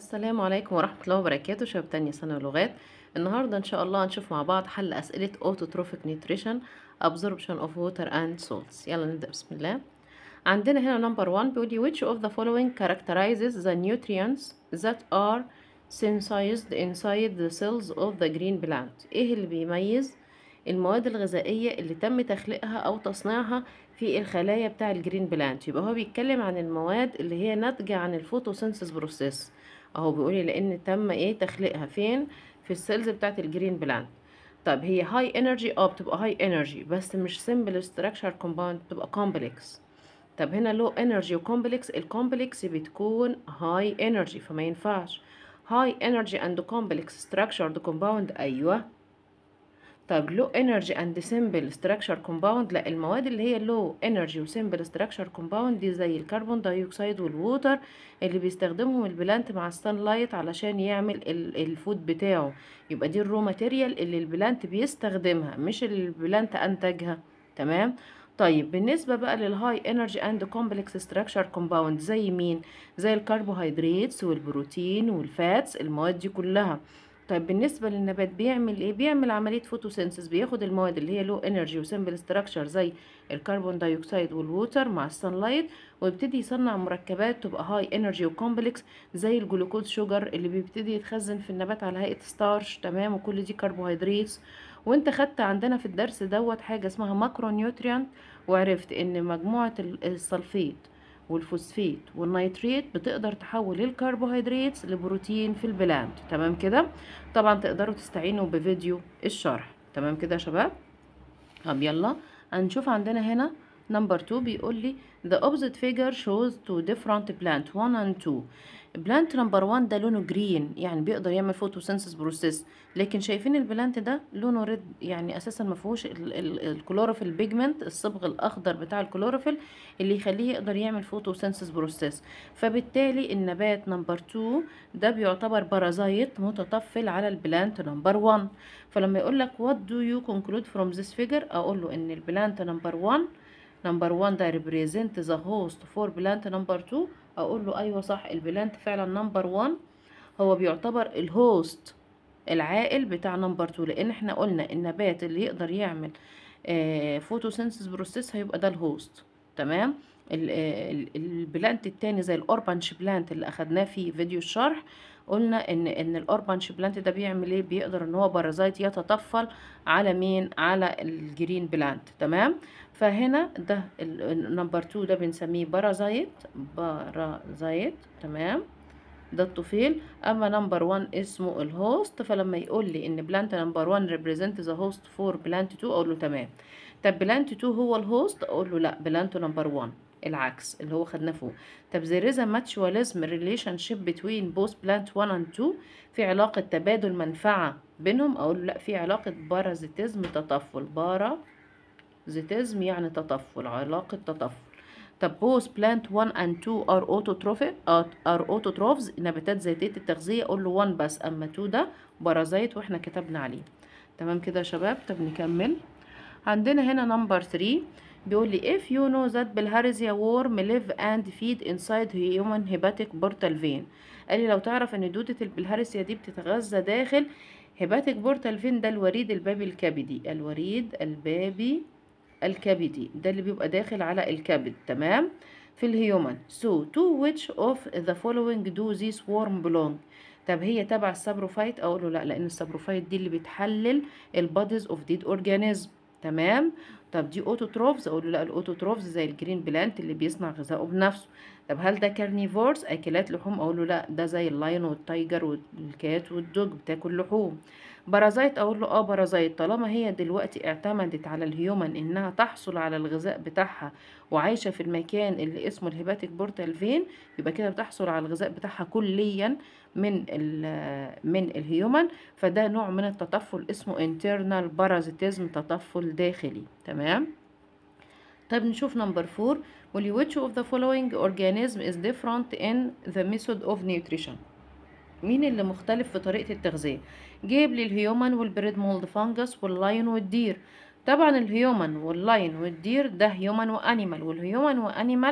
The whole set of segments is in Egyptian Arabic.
السلام عليكم ورحمة الله وبركاته شباب تانية سنة لغات النهاردة إن شاء الله هنشوف مع بعض حل أسئلة Autotrophic Nutrition Absorption of Water and Salts يلا نبدأ بسم الله عندنا هنا number one بيقول لي which of the following characterizes the nutrients that are synthesized inside the cells of the green plant إيه اللي بيميز المواد الغذائية اللي تم تخليقها أو تصنيعها في الخلايا بتاع الجرين بلانت يبقى هو بيتكلم عن المواد اللي هي ناتجة عن الفوتوسينثيس بروسيس اهو بيقولي لان تم ايه تخليقها فين في السيلز بتاعت الجرين بلانت طب هي هاي انرجي اه بتبقى هاي انرجي بس مش سمبل ستراكشر كومباوند بتبقى كومبلكس طب هنا لو انرجي وكومبلكس الكومبلكس بتكون هاي انرجي فما ينفعش هاي انرجي اند كومبلكس ستراكشرد كومباوند ايوه طب لو انرجي اند سمبل ستراكشر كومباوند لا المواد اللي هي لو انرجي وسمبل ستراكشر كومباوند دي زي الكربون دايوكسيد والووتر اللي بيستخدمهم البلانت مع السان لايت علشان يعمل الفود بتاعه يبقى دي الرو ماتيريال اللي البلانت بيستخدمها مش اللي البلانت انتجها تمام طيب بالنسبه بقى للهاي انرجي اند كومبلكس ستراكشر كومباوند زي مين زي الكربوهيدراتس والبروتين والفاتس المواد دي كلها طيب بالنسبة للنبات بيعمل ايه؟ بيعمل عملية فوتوسينثيس بياخد المواد اللي هي لو انرجي وسمبل ستراكشر زي الكربون دايوكسيد والووتر مع السانلايت ويبتدي يصنع مركبات تبقى هاي انرجي وكومبلكس زي الجلوكوز شوجر اللي بيبتدي يتخزن في النبات على هيئة ستارش تمام وكل دي كربوهيدرات وانت خدت عندنا في الدرس دوت حاجة اسمها ماكرو نيوتريانت وعرفت ان مجموعة السلفيت والفوسفيت والنيتريت بتقدر تحول الكربوهيدرات لبروتين في البلانت تمام كده طبعا تقدروا تستعينوا بفيديو الشرح تمام كده يا شباب طب يلا هنشوف عندنا هنا نمبر 2 بيقول لي the opposite figure shows two different plant 1 and 2 بلانت نمبر 1 ده لونه جرين يعني بيقدر يعمل فوتوسينثيس بروسيس لكن شايفين البلانت ده لونه ريد يعني اساسا ما فيهوش الكلوروفيل بيجمنت الصبغ الاخضر بتاع الكلوروفيل اللي يخليه يقدر يعمل فوتوسينثيس بروسيس فبالتالي النبات نمبر 2 ده بيعتبر بارازايت متطفل على البلانت نمبر 1 فلما يقول لك what do you conclude from this figure اقول له ان البلانت نمبر 1 نمبر 1 ده represent the host for plant نمبر 2 اقول له ايوه صح البلانت فعلا نمبر 1 هو بيعتبر الهوست العائل بتاع نمبر 2 لان احنا قلنا النبات اللي يقدر يعمل آه فوتوسينثيس بروسيس هيبقى ده الهوست تمام البلانت التاني زي الاوربانش بلانت اللي اخدناه في فيديو الشرح قلنا ان ان الاوربانش بلانت ده بيعمل ايه بيقدر ان هو بارازايت يتطفل على مين على الجرين بلانت تمام فهنا ده النمبر 2 ده بنسميه بارازايت بارازايت تمام ده الطفيل اما نمبر 1 اسمه الهوست فلما يقول لي ان بلانت نمبر 1 ريبريزنت ذا هوست فور بلانت 2 اقول له تمام طب بلانت 2 هو الهوست اقول له لا بلانت نمبر 1 العكس اللي هو خدناه فوق طب there is a mutualism relationship between both plant 1 and 2 في علاقة تبادل منفعة بينهم اقول له لا في علاقة بارازيتيزم تطفل بارازيتيزم يعني تطفل علاقة تطفل طب both plant 1 and 2 are autotrophic are autotrophs نباتات ذاتية التغذية اقول له 1 بس اما 2 ده بارازيت واحنا كتبنا عليه تمام كده يا شباب طب نكمل عندنا هنا نمبر 3 بيقول لي if you know that بالهارزيا worm live and feed inside human hepatic portal vein قال لي لو تعرف ان دودة البلهارسيا دي بتتغذى داخل هيباتيك بورتال فين ده الوريد البابي الكبدي الوريد البابي الكبدي ده اللي بيبقى داخل على الكبد تمام في الهيومن so to which of the following do this worm belong طب هي تبع السابروفايت اقول له لا لان السابروفايت دي اللي بتحلل البوديز اوف ديد اورجانيزم تمام طب دي اوتوتروفز اقول له لا الاوتوتروفز زي الجرين بلانت اللي بيصنع غذائه بنفسه طب هل ده كارنيفورز اكلات لحوم اقول له لا ده زي اللاين والتايجر والكات والدوج بتاكل لحوم بارازايت اقول له اه بارازايت طالما هي دلوقتي اعتمدت على الهيومن انها تحصل على الغذاء بتاعها وعايشه في المكان اللي اسمه الهيباتيك بورتال فين يبقى كده بتحصل على الغذاء بتاعها كليا من من الهيومن فده نوع من التطفل اسمه internal parasitism تطفل داخلي تمام طيب نشوف نمبر 4 واللي which of the following organism is different in the method of nutrition مين اللي مختلف في طريقة التغذية جايب لي الهيومن والبريد مولد فانجس واللاين والدير طبعا الهيومن واللاين والدير ده هيومن وانيمال والهيومن وانيمال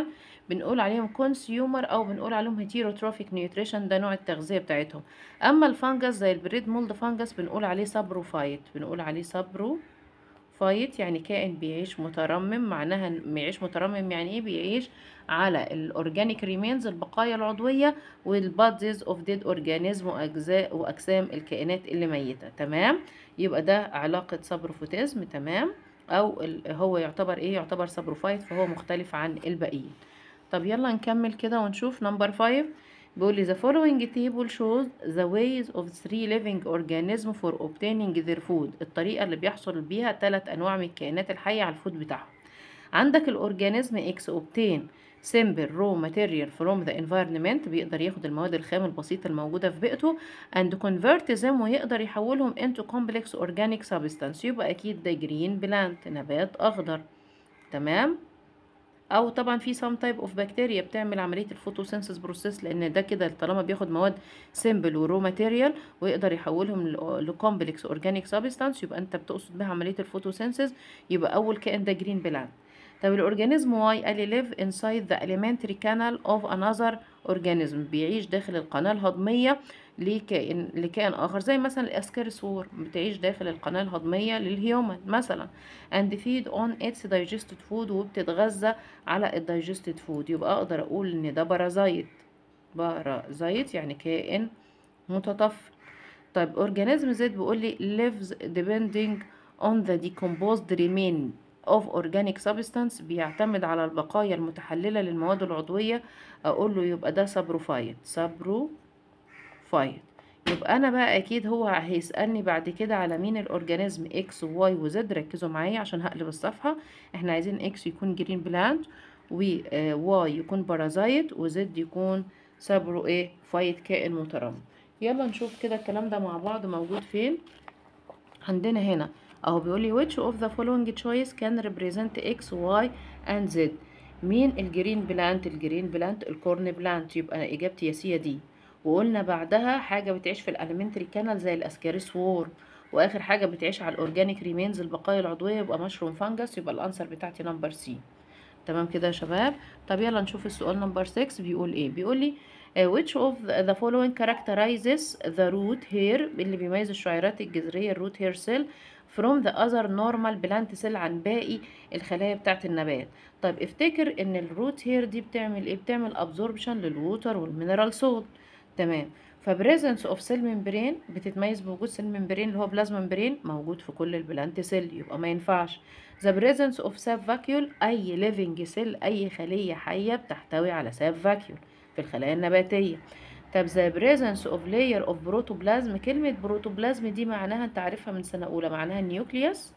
بنقول عليهم كونسيومر او بنقول عليهم هيتيروتروفيك نيوتريشن ده نوع التغذيه بتاعتهم اما الفانجس زي البريد مولد فانجس بنقول عليه سابروفايت بنقول عليه سابرو فايت يعني كائن بيعيش مترمم معناها بيعيش مترمم يعني ايه بيعيش على الاورجانيك ريمينز البقايا العضويه والبادز اوف ديد اورجانيزم واجزاء واجسام الكائنات اللي ميته تمام يبقى ده علاقه سابروفوتيزم تمام او هو يعتبر ايه يعتبر سابروفايت فهو مختلف عن الباقيين طب يلا نكمل كده ونشوف نمبر 5 بيقول لي the following table shows the ways of three living organisms for obtaining their food الطريقة اللي بيحصل بيها ثلاث أنواع من الكائنات الحية على الفود بتاعهم عندك الأورجانيزم إكس obtain simple raw material from the environment بيقدر ياخد المواد الخام البسيطة الموجودة في بيئته and convert them ويقدر يحولهم into complex organic substance يبقى أكيد ده green plant نبات أخضر تمام او طبعا في سام تايب اوف بكتيريا بتعمل عمليه الفوتوسينثيس بروسيس لان ده كده طالما بياخد مواد سيمبل ورو ماتيريال ويقدر يحولهم لكومبلكس اورجانيك سبستانس يبقى انت بتقصد بها عمليه الفوتوسينثيس يبقى اول كائن ده جرين بلانت طب الاورجانيزم واي قال لي live inside the alimentary canal of another organism بيعيش داخل القناه الهضميه لكائن لكائن اخر زي مثلا الاسكارسور بتعيش داخل القناه الهضميه للهيومن مثلا and feed on its digested food وبتتغذى على الدايجستد فود يبقى اقدر اقول ان ده بارازايت بارازايت يعني كائن متطفل طيب اورجانيزم زد بيقول لي lives depending on the decomposed remain of organic substance بيعتمد على البقايا المتحللة للمواد العضوية أقول له يبقى ده سابروفايت سابروفايت يبقى أنا بقى أكيد هو هيسألني بعد كده على مين الأورجانيزم إكس وواي وزد ركزوا معايا عشان هقلب الصفحة إحنا عايزين إكس يكون جرين بلانت وواي يكون بارازايت وزد يكون سابرو إيه فايت كائن مترمم يلا نشوف كده الكلام ده مع بعض موجود فين عندنا هنا اهو بيقول لي which of the following choice can represent x y and z مين الجرين بلانت الجرين بلانت الكورن بلانت يبقى اجابتي يا سي دي وقلنا بعدها حاجه بتعيش في الاليمنتري كانال زي الاسكاريس وور واخر حاجه بتعيش على الاورجانيك ريمينز البقايا العضويه يبقى مشروم فانجس يبقى الانسر بتاعتي نمبر سي تمام كده يا شباب طب يلا نشوف السؤال نمبر 6 بيقول ايه بيقول لي uh, which of the following characterizes the root hair اللي بيميز الشعيرات الجذريه الروت هير سيل from the other normal plant cell عن باقي الخلايا بتاعت النبات طيب افتكر ان الروت هير دي بتعمل ايه بتعمل absorption للووتر والمينرال سولت تمام فبريزنس اوف سيل ممبرين بتتميز بوجود سيل ممبرين اللي هو بلازما ممبرين موجود في كل البلانت سيل يبقى ما ينفعش ذا بريزنس اوف ساب فاكيول اي ليفنج سيل اي خليه حيه بتحتوي على ساب فاكيول في الخلايا النباتيه طب ذا بريزنس اوف لاير اوف بروتوبلازم كلمه بروتوبلازم دي معناها انت عارفها من سنه اولى معناها النيوكليوس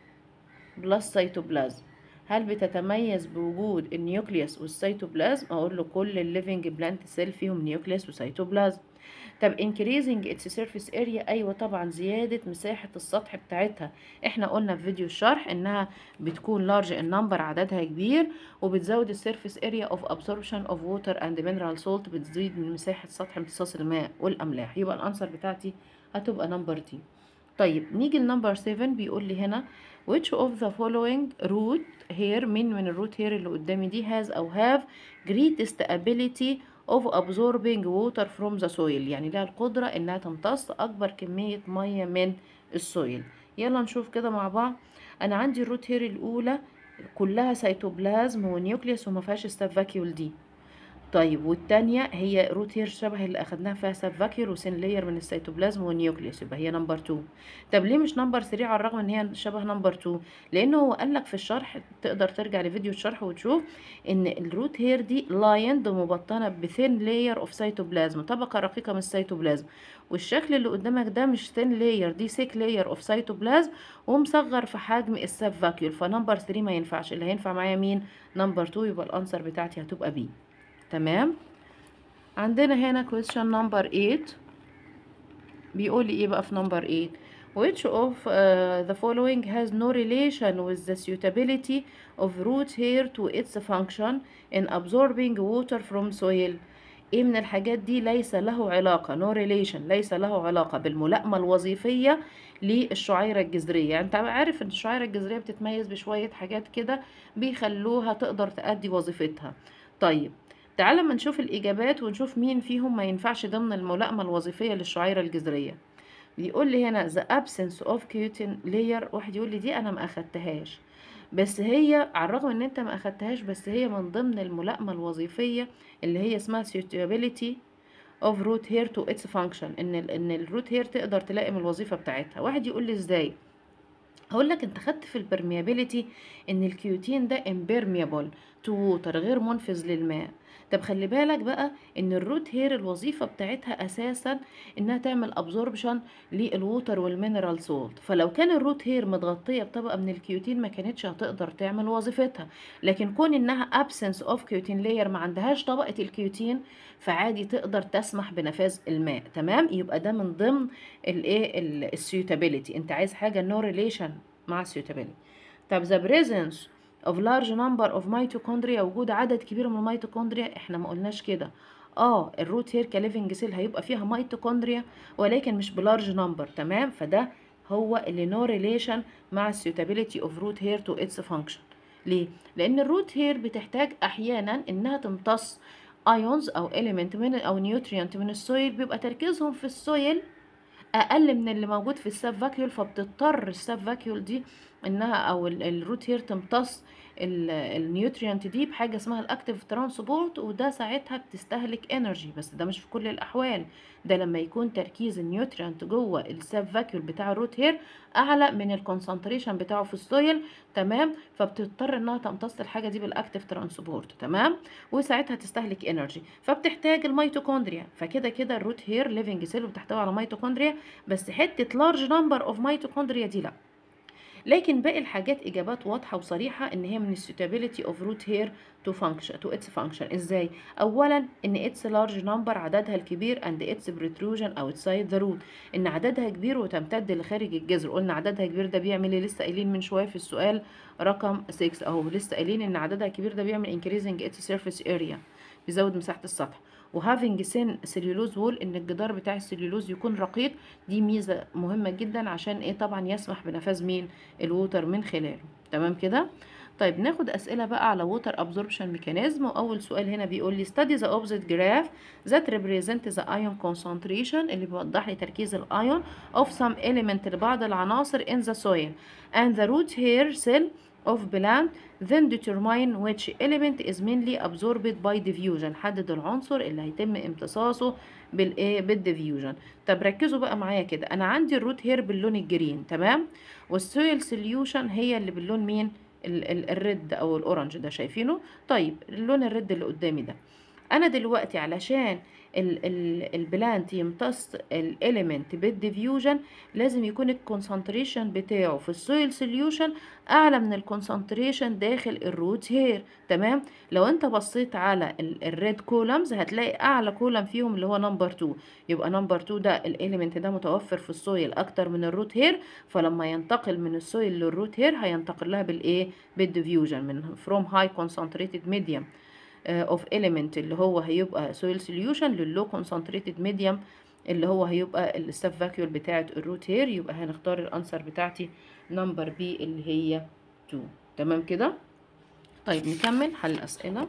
بلس سيتوبلازم هل بتتميز بوجود النيوكليوس والسيتوبلازم اقول له كل الليفنج بلانت سيل فيهم نيوكليوس وسيتوبلازم طب increasing its surface area ايوه طبعا زياده مساحه السطح بتاعتها احنا قلنا في فيديو الشرح انها بتكون large النمبر عددها كبير وبتزود السيرفيس اريا اوف absorption of water and mineral salt بتزيد من مساحه سطح امتصاص الماء والاملاح يبقى الانسر بتاعتي هتبقى نمبر دي طيب نيجي لنمبر 7 بيقول لي هنا which of the following root hair مين من الروت هير اللي قدامي دي has او have greatest ability of absorbing water from the soil يعني لها القدرة انها تمتص اكبر كمية مية من السويل يلا نشوف كده مع بعض انا عندي الروت هير الاولى كلها سيتوبلازم ونيوكليوس وما فيهاش السافاكيول دي طيب والتانية هي روت هير شبه اللي اخدناها فيها سافاكيول وسين لاير من السيتوبلازم والنيوكليوس يبقى هي نمبر 2 طب ليه مش نمبر 3 على الرغم ان هي شبه نمبر 2 لانه هو قال لك في الشرح تقدر ترجع لفيديو الشرح وتشوف ان الروت هير دي لايند مبطنه بثين لاير اوف سيتوبلازم طبقه رقيقه من السيتوبلازم والشكل اللي قدامك ده مش ثين لاير دي سيك لاير اوف سيتوبلازم ومصغر في حجم السافاكيول فنمبر 3 ما ينفعش اللي هينفع معايا مين نمبر 2 يبقى الانسر بتاعتي هتبقى بي تمام عندنا هنا question number 8 بيقول لي ايه بقى في number 8 which of uh, the following has no relation with the suitability of root hair to its function in absorbing water from soil ايه من الحاجات دي ليس له علاقة no relation ليس له علاقة بالملائمة الوظيفية للشعيرة الجذرية يعني انت عارف ان الشعيرة الجذرية بتتميز بشوية حاجات كده بيخلوها تقدر تأدي وظيفتها طيب تعال لما نشوف الإجابات ونشوف مين فيهم ما ينفعش ضمن الملائمة الوظيفية للشعيرة الجذرية بيقول لي هنا the absence of cutin layer واحد يقول لي دي أنا ما أخدتهاش بس هي على الرغم ان انت ما اخدتهاش بس هي من ضمن الملائمة الوظيفية اللي هي اسمها suitability of root hair to its function ان ال ان الروت هير تقدر تلائم الوظيفة بتاعتها واحد يقول لي ازاي هقول لك انت خدت في البرميابيليتي ان الكيوتين ده امبيرميابل تو ووتر غير منفذ للماء طب خلي بالك بقى ان الروت هير الوظيفه بتاعتها اساسا انها تعمل ابزوربشن للووتر والمينرال سولت فلو كان الروت هير متغطيه بطبقه من الكيوتين ما كانتش هتقدر تعمل وظيفتها لكن كون انها ابسنس اوف كيوتين لاير ما عندهاش طبقه الكيوتين فعادي تقدر تسمح بنفاذ الماء تمام يبقى ده من ضمن الايه السيوتابيليتي انت عايز حاجه نو ريليشن مع السيوتابيليتي طب the presence of large number of mitochondria وجود عدد كبير من الميتوكوندريا احنا ما قلناش كده اه الروت هير كليفنج سيل هيبقى فيها ميتوكوندريا ولكن مش بلارج نمبر تمام فده هو اللي نو ريليشن مع السيوتابيليتي اوف روت هير تو اتس فانكشن ليه لان الروت هير بتحتاج احيانا انها تمتص ايونز او اليمنت من او نيوتريانت من السويل بيبقى تركيزهم في السويل اقل من اللي موجود في الساب فاكيول فبتضطر الساب فاكيول دي انها او الروت هير تمتص النيوتريانت دي بحاجه اسمها الاكتيف ترانسبورت وده ساعتها بتستهلك انرجي بس ده مش في كل الاحوال ده لما يكون تركيز النيوتريانت جوه الساب فاكيول بتاع الروت هير اعلى من الكونسنتريشن بتاعه في السويل تمام فبتضطر انها تمتص الحاجه دي بالاكتيف ترانسبورت تمام وساعتها تستهلك انرجي فبتحتاج الميتوكوندريا فكده كده الروت هير ليفنج سيل وبتحتوي على ميتوكوندريا بس حته لارج نمبر اوف ميتوكوندريا دي لا لكن باقي الحاجات اجابات واضحه وصريحه ان هي من السيتابيليتي اوف روت هير تو فانكشن تو اتس فانكشن ازاي اولا ان اتس لارج نمبر عددها الكبير اند اتس بريتروجن اوتسايد ذا روت ان عددها كبير وتمتد لخارج الجذر قلنا عددها كبير ده بيعمل ايه لسه قايلين من شويه في السؤال رقم 6 اهو لسه قايلين ان عددها كبير ده بيعمل increasing its surface area بيزود مساحه السطح وهافينج سن سليولوز وول ان الجدار بتاع السليولوز يكون رقيق دي ميزه مهمه جدا عشان ايه طبعا يسمح بنفاذ مين الووتر من خلاله تمام كده طيب ناخد اسئله بقى على ووتر ابزوربشن ميكانيزم واول سؤال هنا بيقول لي study the opposite graph that represent the ion concentration اللي بيوضح لي تركيز الايون of some element لبعض العناصر in the soil and the root hair cell of plant then determine which element is mainly absorbed by diffusion حدد العنصر اللي هيتم امتصاصه بالايه بالديفيوجن طب ركزوا بقى معايا كده انا عندي الروت هير باللون الجرين تمام والسويل سوليوشن هي اللي باللون مين ال ال الريد او الاورنج ده شايفينه طيب اللون الريد اللي قدامي ده انا دلوقتي علشان ال ال البلانت يمتص الاليمنت بالديفيوجن لازم يكون الكونسنتريشن بتاعه في السويل سوليوشن اعلى من الكونسنتريشن داخل الروت هير تمام لو انت بصيت على الريد كولمز هتلاقي اعلى كولم فيهم اللي هو نمبر 2 يبقى نمبر 2 ده الاليمنت ده متوفر في السويل اكتر من الروت هير فلما ينتقل من السويل للروت هير هينتقل لها بالايه بالديفيوجن من فروم هاي concentrated medium اوف element اللي هو هيبقى soil solution لللو concentrated medium اللي هو هيبقى الستاف فاكيول بتاعه الروت هير يبقى هنختار الانسر بتاعتي نمبر بي اللي هي 2 تمام كده طيب نكمل حل الاسئله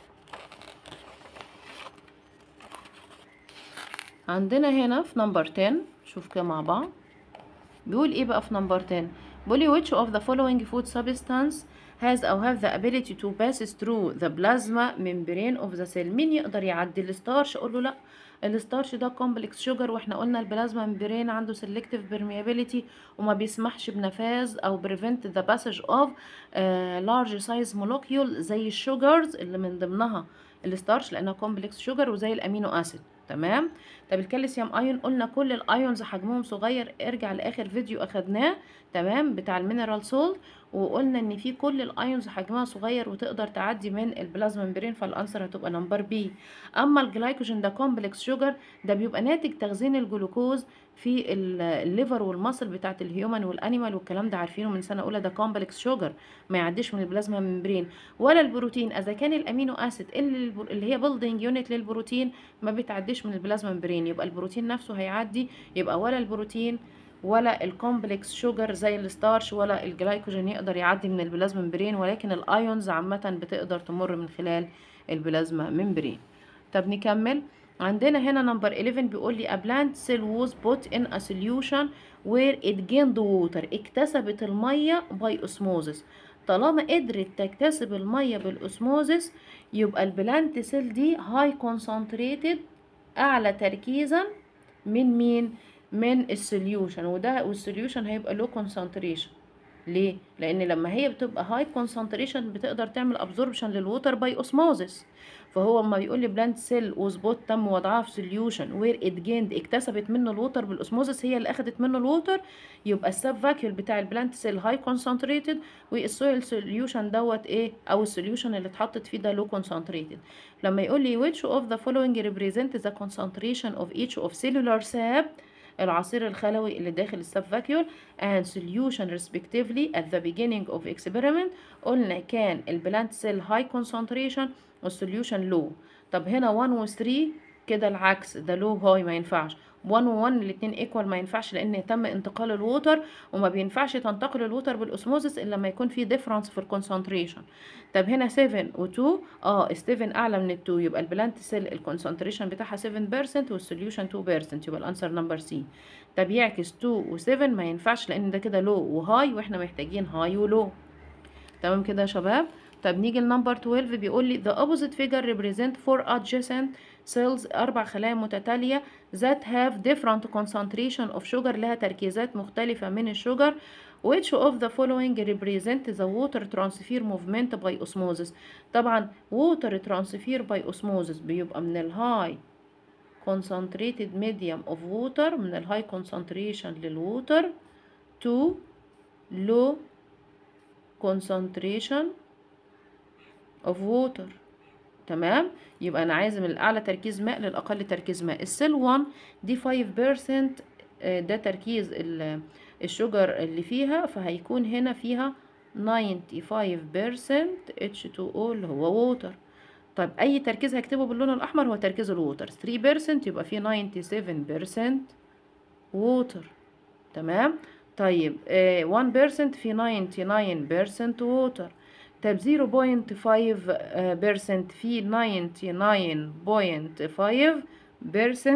عندنا هنا في نمبر 10 شوف كده مع بعض بيقول ايه بقى في نمبر 10 بيقول لي which of the following food substance has أو have the ability to pass through the plasma membrane of the cell مين يقدر يعدي الستارش اقول له لا الستارش ده كومبلكس شوجر واحنا قلنا البلازما ممبرين عنده selective permeability وما بيسمحش بنفاذ او prevent the passage of uh, large size molecule زي الشوجرز اللي من ضمنها الستارش لانها كومبلكس شوجر وزي الامينو اسيد تمام طب الكالسيوم ايون قلنا كل الايونز حجمهم صغير ارجع لاخر فيديو اخدناه تمام بتاع المينرال سولت وقلنا ان في كل الايونز حجمها صغير وتقدر تعدي من البلازما ممبرين فالانسر هتبقى نمبر بي اما الجلايكوجين ده كومبلكس شوجر ده بيبقى ناتج تخزين الجلوكوز في الليفر والمصل بتاعت الهيومن والانيمال والكلام ده عارفينه من سنه اولى ده كومبلكس شوجر ما يعديش من البلازما ممبرين ولا البروتين اذا كان الامينو اسيد اللي, اللي هي بيلدينج يونت للبروتين ما بتعديش من البلازما ممبرين يبقى البروتين نفسه هيعدي يبقى ولا البروتين ولا الكومبلكس شوجر زي الستارش ولا الجلايكوجين يقدر يعدي من البلازما ممبرين ولكن الايونز عامه بتقدر تمر من خلال البلازما ممبرين طب نكمل عندنا هنا نمبر 11 بيقول لي a plant cell was put in a solution where it gained water اكتسبت المية by osmosis طالما قدرت تكتسب المية بالاسموزس يبقى البلانت سيل دي هاي concentrated اعلى تركيزا من مين من السوليوشن وده والسوليوشن هيبقى لو concentration ليه لان لما هي بتبقى هاي كونسنتريشن بتقدر تعمل ابزوربشن للووتر باي اوسموزس فهو اما بيقول لي بلانت سيل وسبوت تم وضعها في سوليوشن وير ات جيند اكتسبت منه الووتر بالاسموزس هي اللي اخدت منه الووتر يبقى السب فاكيول بتاع البلانت سيل هاي كونسنتريتد والسويل سوليوشن دوت ايه او السوليوشن اللي اتحطت فيه ده لو كونسنتريتد لما يقول لي which of the following represent the concentration of each of cellular sap العصير الخلوي اللي داخل السب فاكيول and solution respectively at the beginning of experiment قلنا كان البلانت سيل هاي concentration والسوليوشن لو طب هنا 1 و 3 كده العكس ده لو هاي ما ينفعش 1 و 1 الاتنين ايكوال ما ينفعش لان تم انتقال الووتر وما بينفعش تنتقل الووتر بالاسموزس الا لما يكون في ديفرنس في الكونسنتريشن طب هنا 7 و 2 اه 7 اعلى من ال 2 يبقى البلانت سيل الكونسنتريشن بتاعها 7% والسوليوشن 2% يبقى الانسر نمبر سي طب يعكس 2 و 7 ما ينفعش لان ده كده لو وهاي واحنا محتاجين هاي ولو تمام كده يا شباب طب نيجي لنمبر 12 بيقول لي the opposite figure represent four adjacent cells أربع خلايا متتالية that have different concentration of sugar لها تركيزات مختلفة من الشجر which of the following represent the water transfer movement by osmosis طبعا water transfer by osmosis بيبقى من الهاي concentrated medium of water من الهاي concentration للووتر to low concentration of water تمام يبقى انا عايز من الاعلى تركيز ماء للاقل تركيز ماء السيل 1 دي 5% ده تركيز الشجر اللي فيها فهيكون هنا فيها 95% H2O اللي هو ووتر طيب اي تركيز هكتبه باللون الاحمر هو تركيز الووتر 3% يبقى فيه 97% ووتر تمام طيب آه 1% فيه 99% ووتر طب 0.5% في 99.5%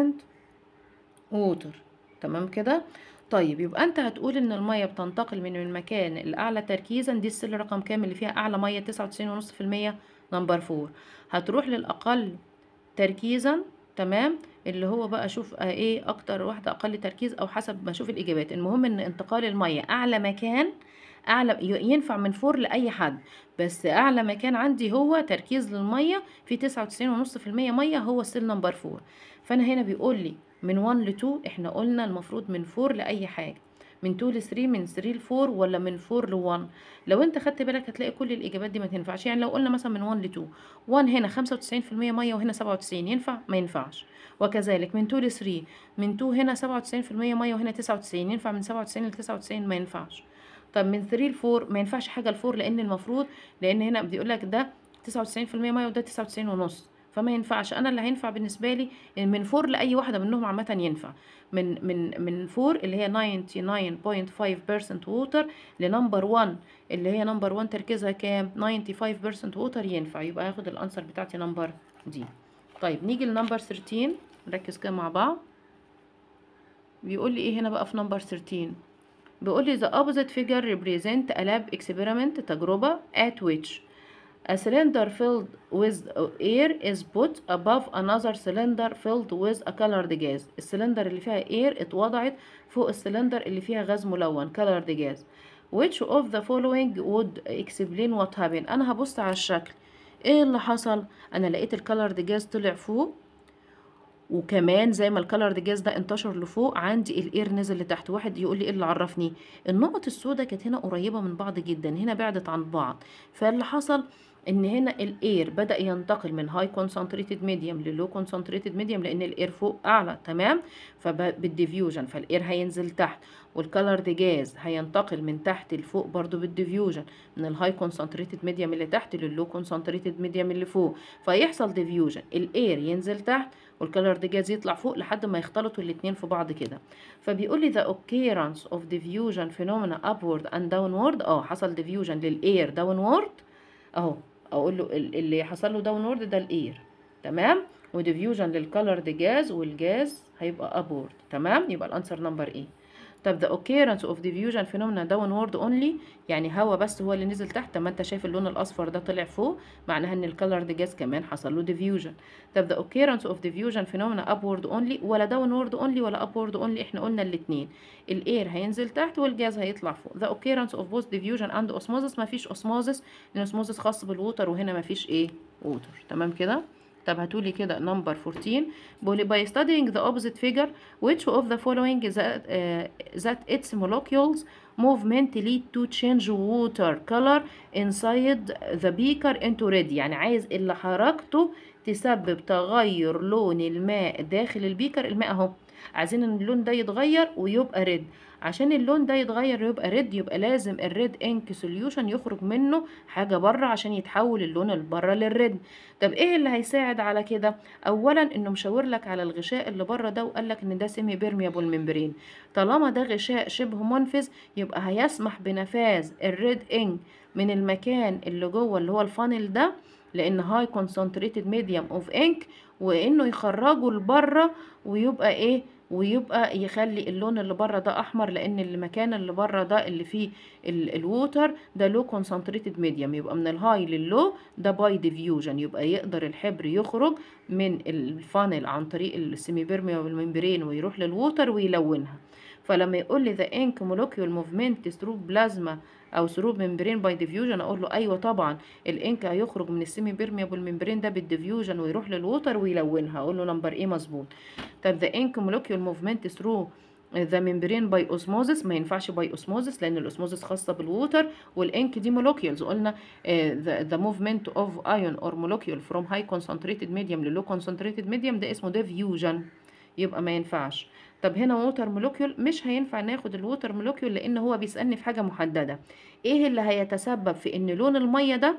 ووتر تمام كده طيب يبقى انت هتقول ان المية بتنتقل من المكان الاعلى تركيزا دي السل رقم كام اللي فيها اعلى مية 99.5% نمبر فور هتروح للاقل تركيزا تمام اللي هو بقى شوف ايه اكتر واحدة اقل تركيز او حسب ما اشوف الاجابات المهم ان انتقال المية اعلى مكان اعلى ينفع من فور لاي حد بس اعلى مكان عندي هو تركيز للميه في 99.5% ميه هو السيل نمبر فور فانا هنا بيقول لي من 1 ل 2 احنا قلنا المفروض من 4 لاي حاجه من 2 ل 3 من 3 ل 4 ولا من 4 ل 1 لو انت خدت بالك هتلاقي كل الاجابات دي ما تنفعش يعني لو قلنا مثلا من 1 ل 2 1 هنا 95% ميه وهنا 97 ينفع ما ينفعش وكذلك من 2 ل 3 من 2 هنا 97% ميه وهنا 99 ينفع من 97 ل 99 ما ينفعش طب من 3 ل 4 ما ينفعش حاجه ل 4 لان المفروض لان هنا بيقول لك ده 99% ميه وده 99 ونص فما ينفعش انا اللي هينفع بالنسبه لي من 4 لاي واحده منهم عامه ينفع من من من 4 اللي هي 99.5% ووتر لنمبر 1 اللي هي نمبر 1 تركيزها كام 95% ووتر ينفع يبقى هاخد الانسر بتاعتي نمبر دي طيب نيجي لنمبر 13 نركز كده مع بعض بيقول لي ايه هنا بقى في نمبر 13 بيقول لي the opposite figure represent a lab experiment تجربة at which a cylinder filled with air is put above another cylinder filled with a colored gas السلندر اللي فيها air اتوضعت فوق السلندر اللي فيها غاز ملون colored gas which of the following would explain what happened انا هبص على الشكل ايه اللي حصل انا لقيت الكالرد جاز طلع فوق وكمان زي ما الكالرد جاز ده انتشر لفوق عندي الاير نزل لتحت واحد يقول لي ايه اللي عرفني النقط السوداء كانت هنا قريبه من بعض جدا هنا بعدت عن بعض فاللي حصل ان هنا الاير بدا ينتقل من هاي كونسنتريتد ميديوم للو كونسنتريتد ميديوم لان الاير فوق اعلى تمام فبالديفيوجن فالاير هينزل تحت والكالرد جاز هينتقل من تحت لفوق برضو بالديفيوجن من الهاي كونسنتريتد ميديوم اللي تحت لللو كونسنتريتد ميديوم اللي فوق فيحصل ديفيوجن الاير ينزل تحت والكالرد جاز يطلع فوق لحد ما يختلطوا الاتنين في بعض كده فبيقول لي the occurrence of diffusion phenomena upward and downward اه حصل diffusion للاير downward اهو اقول له ال- اللي حصل له داونورد ده الاير تمام وديفيوجن للكالرد جاز والجاز هيبقى ابورد تمام يبقى الانسر نمبر ايه طب the occurrence of diffusion phenomena downward only يعني هوا بس هو اللي نزل تحت طب ما انت شايف اللون الاصفر ده طلع فوق معناها ان الكالرد جاز كمان حصل له diffusion طب the occurrence of diffusion phenomena upward only ولا downward only ولا upward only احنا قلنا الاتنين الاير هينزل تحت والجاز هيطلع فوق the occurrence of both diffusion and osmosis مفيش osmosis لان osmosis خاص بالووتر وهنا مفيش ايه ووتر تمام كده طب هاتولي كده نمبر 14 بيقول لي by studying the opposite figure which of the following that, uh, that its molecules movement lead to change water color inside the beaker into red يعني عايز اللي حركته تسبب تغير لون الماء داخل البيكر الماء اهو عايزين ان اللون ده يتغير ويبقى ريد عشان اللون ده يتغير ويبقى ريد يبقى لازم الريد انك سوليوشن يخرج منه حاجه بره عشان يتحول اللون اللي بره للريد طب ايه اللي هيساعد على كده اولا انه مشاور لك على الغشاء اللي بره ده وقال لك ان ده سيمي بيرميابل ممبرين طالما ده غشاء شبه منفذ يبقى هيسمح بنفاذ الريد انك من المكان اللي جوه اللي هو الفانل ده لان هاي كونسنتريتد ميديوم اوف انك وانه يخرجه لبره ويبقى ايه ويبقى يخلي اللون اللي بره ده احمر لان المكان اللي بره ده اللي فيه الووتر ده لو كونسنتريتد ميديوم يبقى من الهاي لللو ده باي ديفيوجن يبقى يقدر الحبر يخرج من الفانل عن طريق السيمي بيرميابل ممبرين ويروح للووتر ويلونها فلما يقول لي ذا انك مولكيول موفمنت ثرو بلازما او ثرو ممبرين باي ديفيوجن اقول له ايوه طبعا الانك هيخرج من السيمي بيرميابل ممبرين ده بالديفيوجن ويروح للووتر ويلونها اقول له نمبر ايه مظبوط طب ذا انك مولكيول موفمنت ثرو ذا ممبرين باي اوسموزس ما ينفعش باي اوسموزس لان الاوسموزس خاصه بالووتر والانك دي مولكيولز قلنا ذا موفمنت اوف ايون اور مولكيول فروم هاي كونسنتريتد ميديوم للو كونسنتريتد ميديوم ده اسمه ديفيوجن يبقى ما ينفعش طب هنا ووتر مولكيول مش هينفع ناخد الووتر مولكيول لان هو بيسالني في حاجه محدده ايه اللي هيتسبب في ان لون الميه ده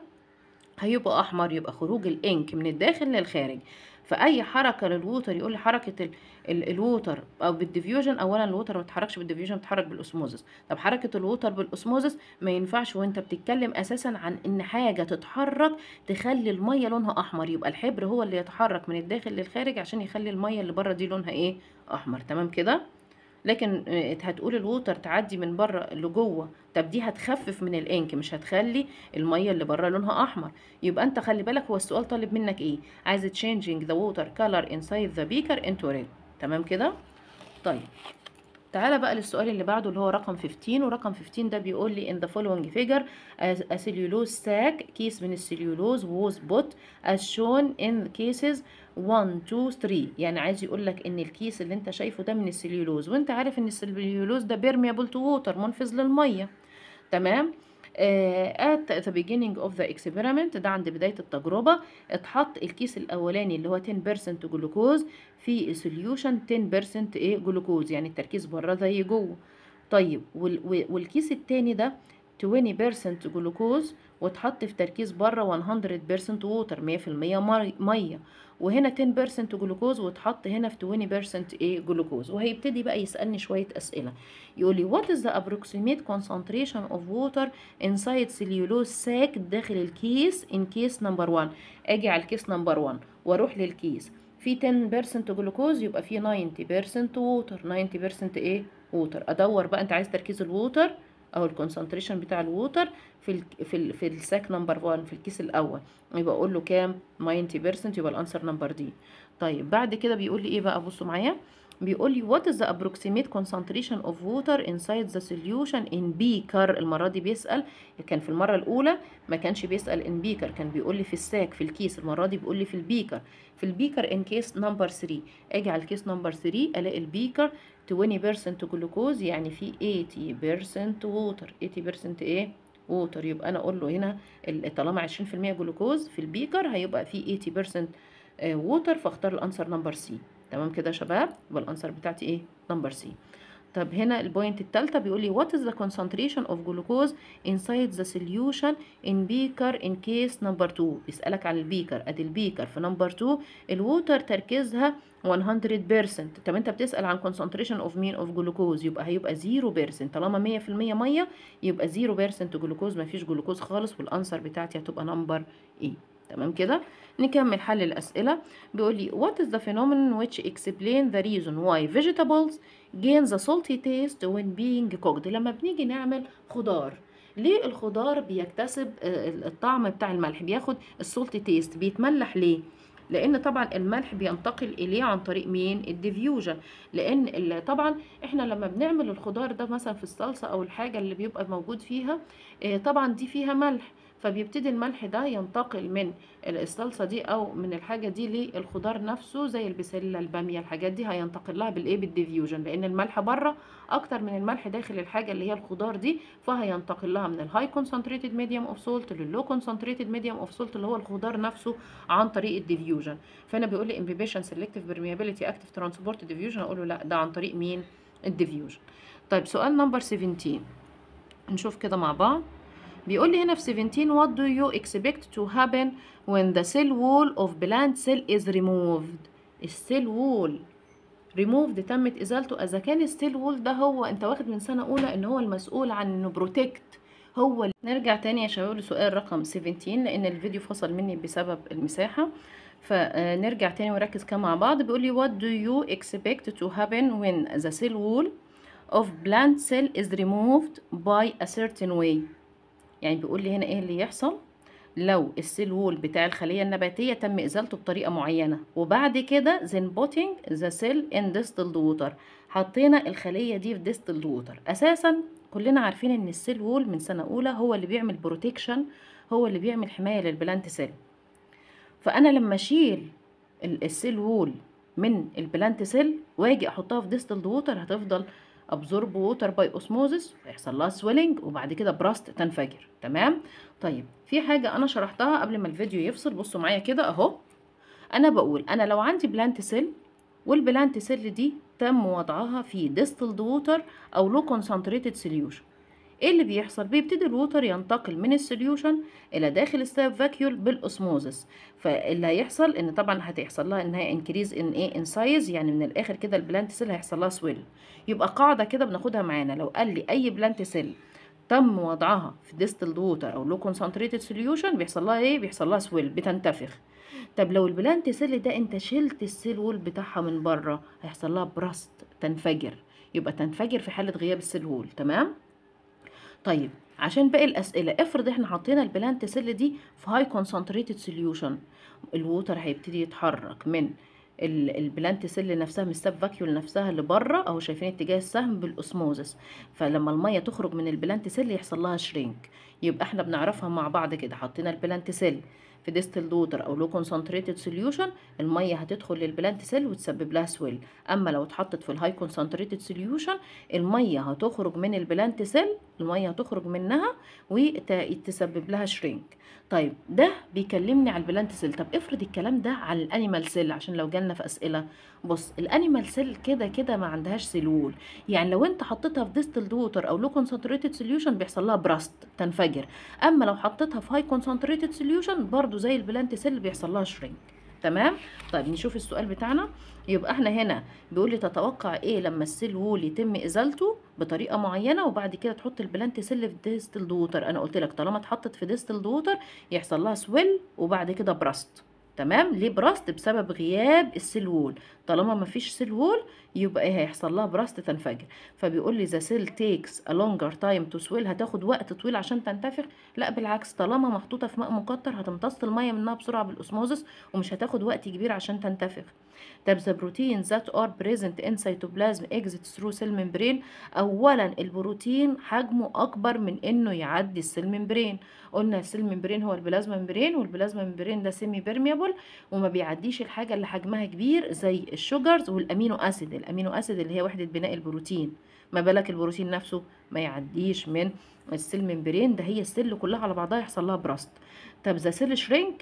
هيبقى احمر يبقى خروج الانك من الداخل للخارج فاي حركه للووتر يقول لي حركه ال ال الووتر او بالديفيوجن اولا الووتر ما بتتحركش بالديفيوجن بتتحرك بالاسموزس طب حركه الووتر بالاسموزس ما ينفعش وانت بتتكلم اساسا عن ان حاجه تتحرك تخلي الميه لونها احمر يبقى الحبر هو اللي يتحرك من الداخل للخارج عشان يخلي الميه اللي بره دي لونها ايه احمر تمام كده لكن هتقول الووتر تعدي من بره لجوه طب دي هتخفف من الانك مش هتخلي الميه اللي بره لونها احمر يبقى انت خلي بالك هو السؤال طالب منك ايه عايز changing the water color inside the beaker into red تمام كده طيب تعالى بقى للسؤال اللي بعده اللي هو رقم 15 ورقم 15 ده بيقول لي in the following figure a cellulose sac كيس من السليولوز was put as shown in cases 1 2 3 يعني عايز يقول لك ان الكيس اللي انت شايفه ده من السليولوز وانت عارف ان السليولوز ده permeable to water منفذ للميه تمام uh, at the beginning of the experiment ده عند بداية التجربة اتحط الكيس الأولاني اللي هو 10% جلوكوز في solution 10% ايه جلوكوز يعني التركيز بره زي جوه طيب وال والكيس التاني ده 20% جلوكوز واتحط في تركيز بره 100% ووتر 100% ميه وهنا 10% جلوكوز واتحط هنا في 20% ايه جلوكوز وهيبتدي بقى يسالني شويه اسئله يقول لي what is the approximate concentration of water inside cellulose sac داخل الكيس in case number 1 اجي على الكيس نمبر 1 واروح للكيس في 10% جلوكوز يبقى في 90% ووتر 90% ايه ووتر ادور بقى انت عايز تركيز الووتر او الكونسنتريشن بتاع الووتر في ال في ال في الساك نمبر 1 في الكيس الاول يبقى اقول له كام 90% يبقى الانسر نمبر دي طيب بعد كده بيقول لي ايه بقى بصوا معايا بيقول لي what is the approximate concentration of water inside the solution in beaker المرة دي بيسأل كان في المرة الأولى ما كانش بيسأل in beaker كان بيقول لي في الساك في الكيس المرة دي بيقول لي في البيكر في البيكر in case number 3 اجي على الكيس نمبر 3 الاقي البيكر 20% جلوكوز يعني في 80% ووتر 80% ايه ووتر يبقى انا اقول له هنا طالما 20% جلوكوز في البيكر هيبقى في 80% ووتر فاختار الانسر نمبر سي تمام كده يا شباب يبقى الانسر بتاعتي ايه نمبر سي طب هنا البوينت التالتة بيقول لي what is the concentration of glucose inside the solution in beaker in case number 2 بيسألك على البيكر ادي البيكر في نمبر 2 الووتر تركيزها 100% طب انت بتسأل عن concentration of مين of glucose يبقى هيبقى 0% طالما 100% مية يبقى 0% جلوكوز مفيش جلوكوز خالص والانسر بتاعتي هتبقى نمبر ايه تمام كده نكمل حل الأسئلة بيقول لي what is the phenomenon which explain the reason why vegetables gain the salty taste when being cooked لما بنيجي نعمل خضار ليه الخضار بيكتسب الطعم بتاع الملح بياخد السولتي تيست بيتملح ليه لان طبعا الملح بينتقل اليه عن طريق مين الديفيوجن لان طبعا احنا لما بنعمل الخضار ده مثلا في الصلصه او الحاجه اللي بيبقى موجود فيها طبعا دي فيها ملح فبيبتدي الملح ده ينتقل من الصلصه دي او من الحاجه دي للخضار نفسه زي البسله الباميه الحاجات دي هينتقل لها بالايه بالديفيوجن لان الملح بره اكتر من الملح داخل الحاجه اللي هي الخضار دي فهينتقل لها من الهاي كونسنتريتد ميديوم اوف سولت لللو كونسنتريتد ميديوم اوف سولت اللي هو الخضار نفسه عن طريق الديفيوجن فانا بيقول لي امبيبيشن سيلكتيف برميابيليتي اكتيف ترانسبورت ديفيوجن اقول له لا ده عن طريق مين الديفيوجن طيب سؤال نمبر 17 نشوف كده مع بعض بيقول لي هنا في 17 what do you expect to happen when the cell wall of plant cell is removed السيل وول removed تمت ازالته اذا كان السيل وول ده هو انت واخد من سنه اولى ان هو المسؤول عن انه بروتكت هو نرجع تاني يا شباب لسؤال رقم 17 لان الفيديو فصل مني بسبب المساحه فنرجع تاني ونركز كده مع بعض بيقول لي what do you expect to happen when the cell wall of plant cell is removed by a certain way يعني بيقول لي هنا ايه اللي يحصل لو السيل وول بتاع الخليه النباتيه تم ازالته بطريقه معينه وبعد كده then putting the cell in distilled water حطينا الخليه دي في distilled water اساسا كلنا عارفين ان السيل وول من سنه اولى هو اللي بيعمل بروتكشن هو اللي بيعمل حمايه للبلانت سيل فانا لما اشيل السيل وول من البلانت سيل واجي احطها في ديستلد ووتر هتفضل ابزورب ووتر باي اوسموزس ويحصل لها سويلنج وبعد كده براست تنفجر تمام طيب في حاجه انا شرحتها قبل ما الفيديو يفصل بصوا معايا كده اهو انا بقول انا لو عندي بلانت سيل والبلانت سيل دي تم وضعها في ديستلد ووتر او لو كونسنتريتد سوليوشن ايه اللي بيحصل بيبتدي الووتر ينتقل من السوليوشن الى داخل الستاب فاكيول بالاوسموزس فاللي هيحصل ان طبعا هتحصل لها ان هي انكريز ان ايه ان سايز يعني من الاخر كده البلانت سيل هيحصل لها سويل يبقى قاعده كده بناخدها معانا لو قال لي اي بلانت سيل تم وضعها في ديستلد ووتر او لو كونسنتريتد سوليوشن بيحصل لها ايه بيحصل لها سويل بتنتفخ طب لو البلانت سيل ده انت شلت السيل وول بتاعها من بره هيحصل لها براست تنفجر يبقى تنفجر في حاله غياب السيل وول تمام طيب عشان باقي الاسئله افرض احنا حطينا البلانت سيل دي في هاي كونسنتريتد سوليوشن الووتر هيبتدي يتحرك من البلانت سيل نفسها من السب فاكيول نفسها اللي بره اهو شايفين اتجاه السهم بالاوسموزس فلما الميه تخرج من البلانت سيل يحصل لها شرينك يبقى احنا بنعرفها مع بعض كده حطينا البلانت سيل في ديستلد ووتر او لو كونسنتريتد سوليوشن الميه هتدخل للبلانت سيل وتسبب لها سويل اما لو اتحطت في الهاي كونسنتريتد سوليوشن الميه هتخرج من البلانت سيل الميه هتخرج منها وتسبب لها شرينك طيب ده بيكلمني على البلانت سيل طب افرض الكلام ده على الانيمال سيل عشان لو جالنا في اسئله بص الانيمال سيل كده كده ما عندهاش سيلول يعني لو انت حطيتها في ديستلد ووتر او لو كونسنتريتد سوليوشن بيحصل لها براست تنفجر اما لو حطيتها في هاي كونسنتريتد سوليوشن برضو زي البلانت سيل بيحصل لها شرينك تمام طيب نشوف السؤال بتاعنا يبقى احنا هنا بيقول لي تتوقع ايه لما السيل وول يتم ازالته بطريقه معينه وبعد كده تحط البلانت سيل في ديستلد ووتر انا قلت لك طالما اتحطت في ديستلد ووتر يحصل لها سويل وبعد كده براست تمام ليه براست بسبب غياب السيل وول طالما ما فيش سيل وول يبقى ايه هيحصل لها براست تنفجر فبيقول لي ذا سيل تيكس ا لونجر تايم تو سويل هتاخد وقت طويل عشان تنتفخ لا بالعكس طالما محطوطه في ماء مقطر هتمتص الميه منها بسرعه بالاوسموزس ومش هتاخد وقت كبير عشان تنتفخ طب the proteins that are present in cytoplasm exit through cell membrane اولا البروتين حجمه اكبر من انه يعدي السيل ممبرين قلنا السيل ممبرين هو البلازما ممبرين والبلازما ممبرين ده سيمي بيرميبل وما بيعديش الحاجه اللي حجمها كبير زي الشوجرز والامينو اسيد الامينو اسيد اللي هي وحده بناء البروتين ما بالك البروتين نفسه ما يعديش من السيل ممبرين ده هي السيل كلها على بعضها يحصل لها براست طب ذا سيل شرينك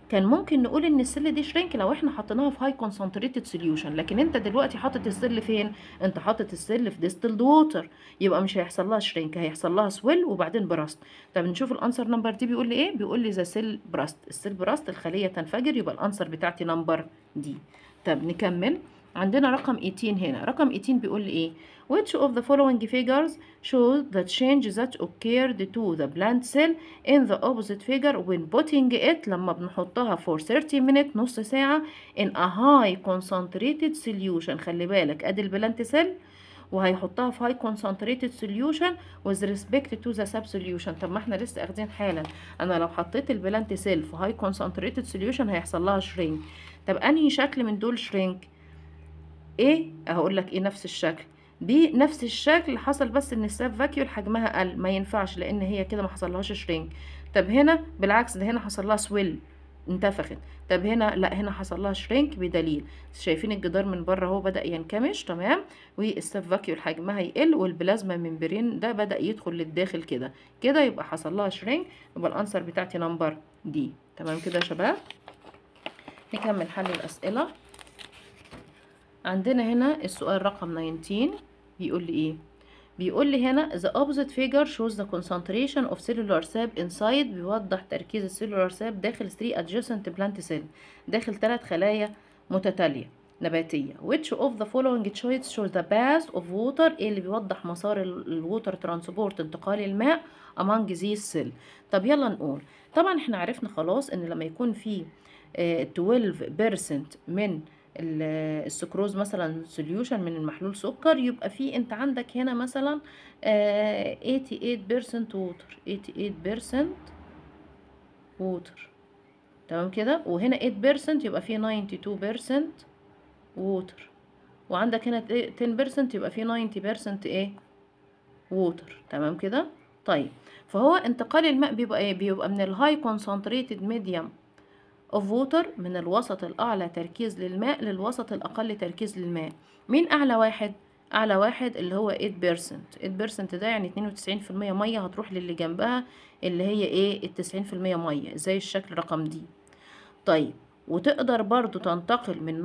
كان ممكن نقول ان السيل دي شرينك لو احنا حطيناها في هاي كونسنتريتد سوليوشن لكن انت دلوقتي حاطط السيل فين انت حاطط السيل في ديستلد ووتر يبقى مش هيحصل لها شرينك هيحصل لها سويل وبعدين براست طب نشوف الانسر نمبر دي بيقول لي ايه بيقول لي ذا سيل براست السيل براست الخليه تنفجر يبقى الانسر بتاعتي نمبر دي طب نكمل عندنا رقم 18 هنا رقم 18 بيقول لي ايه which of the following figures shows the change that occurred to the plant cell in the opposite figure when putting it لما بنحطها for 30 minutes نص ساعة in a high concentrated solution خلي بالك ادي البلانت سيل وهيحطها في high concentrated solution with respect to the sub solution طب ما احنا لسه اخدين حالا انا لو حطيت البلانت سيل في high concentrated solution هيحصل لها shrink طب انهي شكل من دول shrink ايه هقول لك ايه نفس الشكل بي نفس الشكل حصل بس ان الساب فاكيول حجمها قل ما ينفعش لان هي كده ما حصلهاش شرينك طب هنا بالعكس ده هنا حصل لها سويل انتفخت طب هنا لا هنا حصل لها شرينك بدليل شايفين الجدار من بره اهو بدا ينكمش تمام والساب فاكيول حجمها يقل والبلازما ممبرين ده بدا يدخل للداخل كده كده يبقى حصل لها شرينك يبقى الانسر بتاعتي نمبر دي تمام كده يا شباب نكمل حل الاسئله عندنا هنا السؤال رقم 19 بيقول لي ايه بيقول لي هنا the opposite figure shows the concentration of cellular sap inside بيوضح تركيز السيلولار ساب داخل 3 adjacent plant cell داخل ثلاث خلايا متتالية نباتية which of the following choice shows the path of water ايه اللي بيوضح مسار الووتر ترانسبورت انتقال الماء among these cell طب يلا نقول طبعا احنا عرفنا خلاص ان لما يكون في 12% من السكروز مثلا سوليوشن من المحلول سكر يبقى في انت عندك هنا مثلا 88% ووتر 88% ووتر تمام كده وهنا 8% يبقى في 92% ووتر وعندك هنا 10% يبقى في 90% ايه ووتر تمام كده طيب فهو انتقال الماء بيبقى ايه بيبقى من الهاي كونسنتريتد ميديوم of water من الوسط الأعلى تركيز للماء للوسط الأقل تركيز للماء مين أعلى واحد؟ أعلى واحد اللي هو 8% 8% ده يعني 92% مية هتروح للي جنبها اللي هي ايه التسعين في المية مية زي الشكل رقم دي طيب وتقدر برضو تنتقل من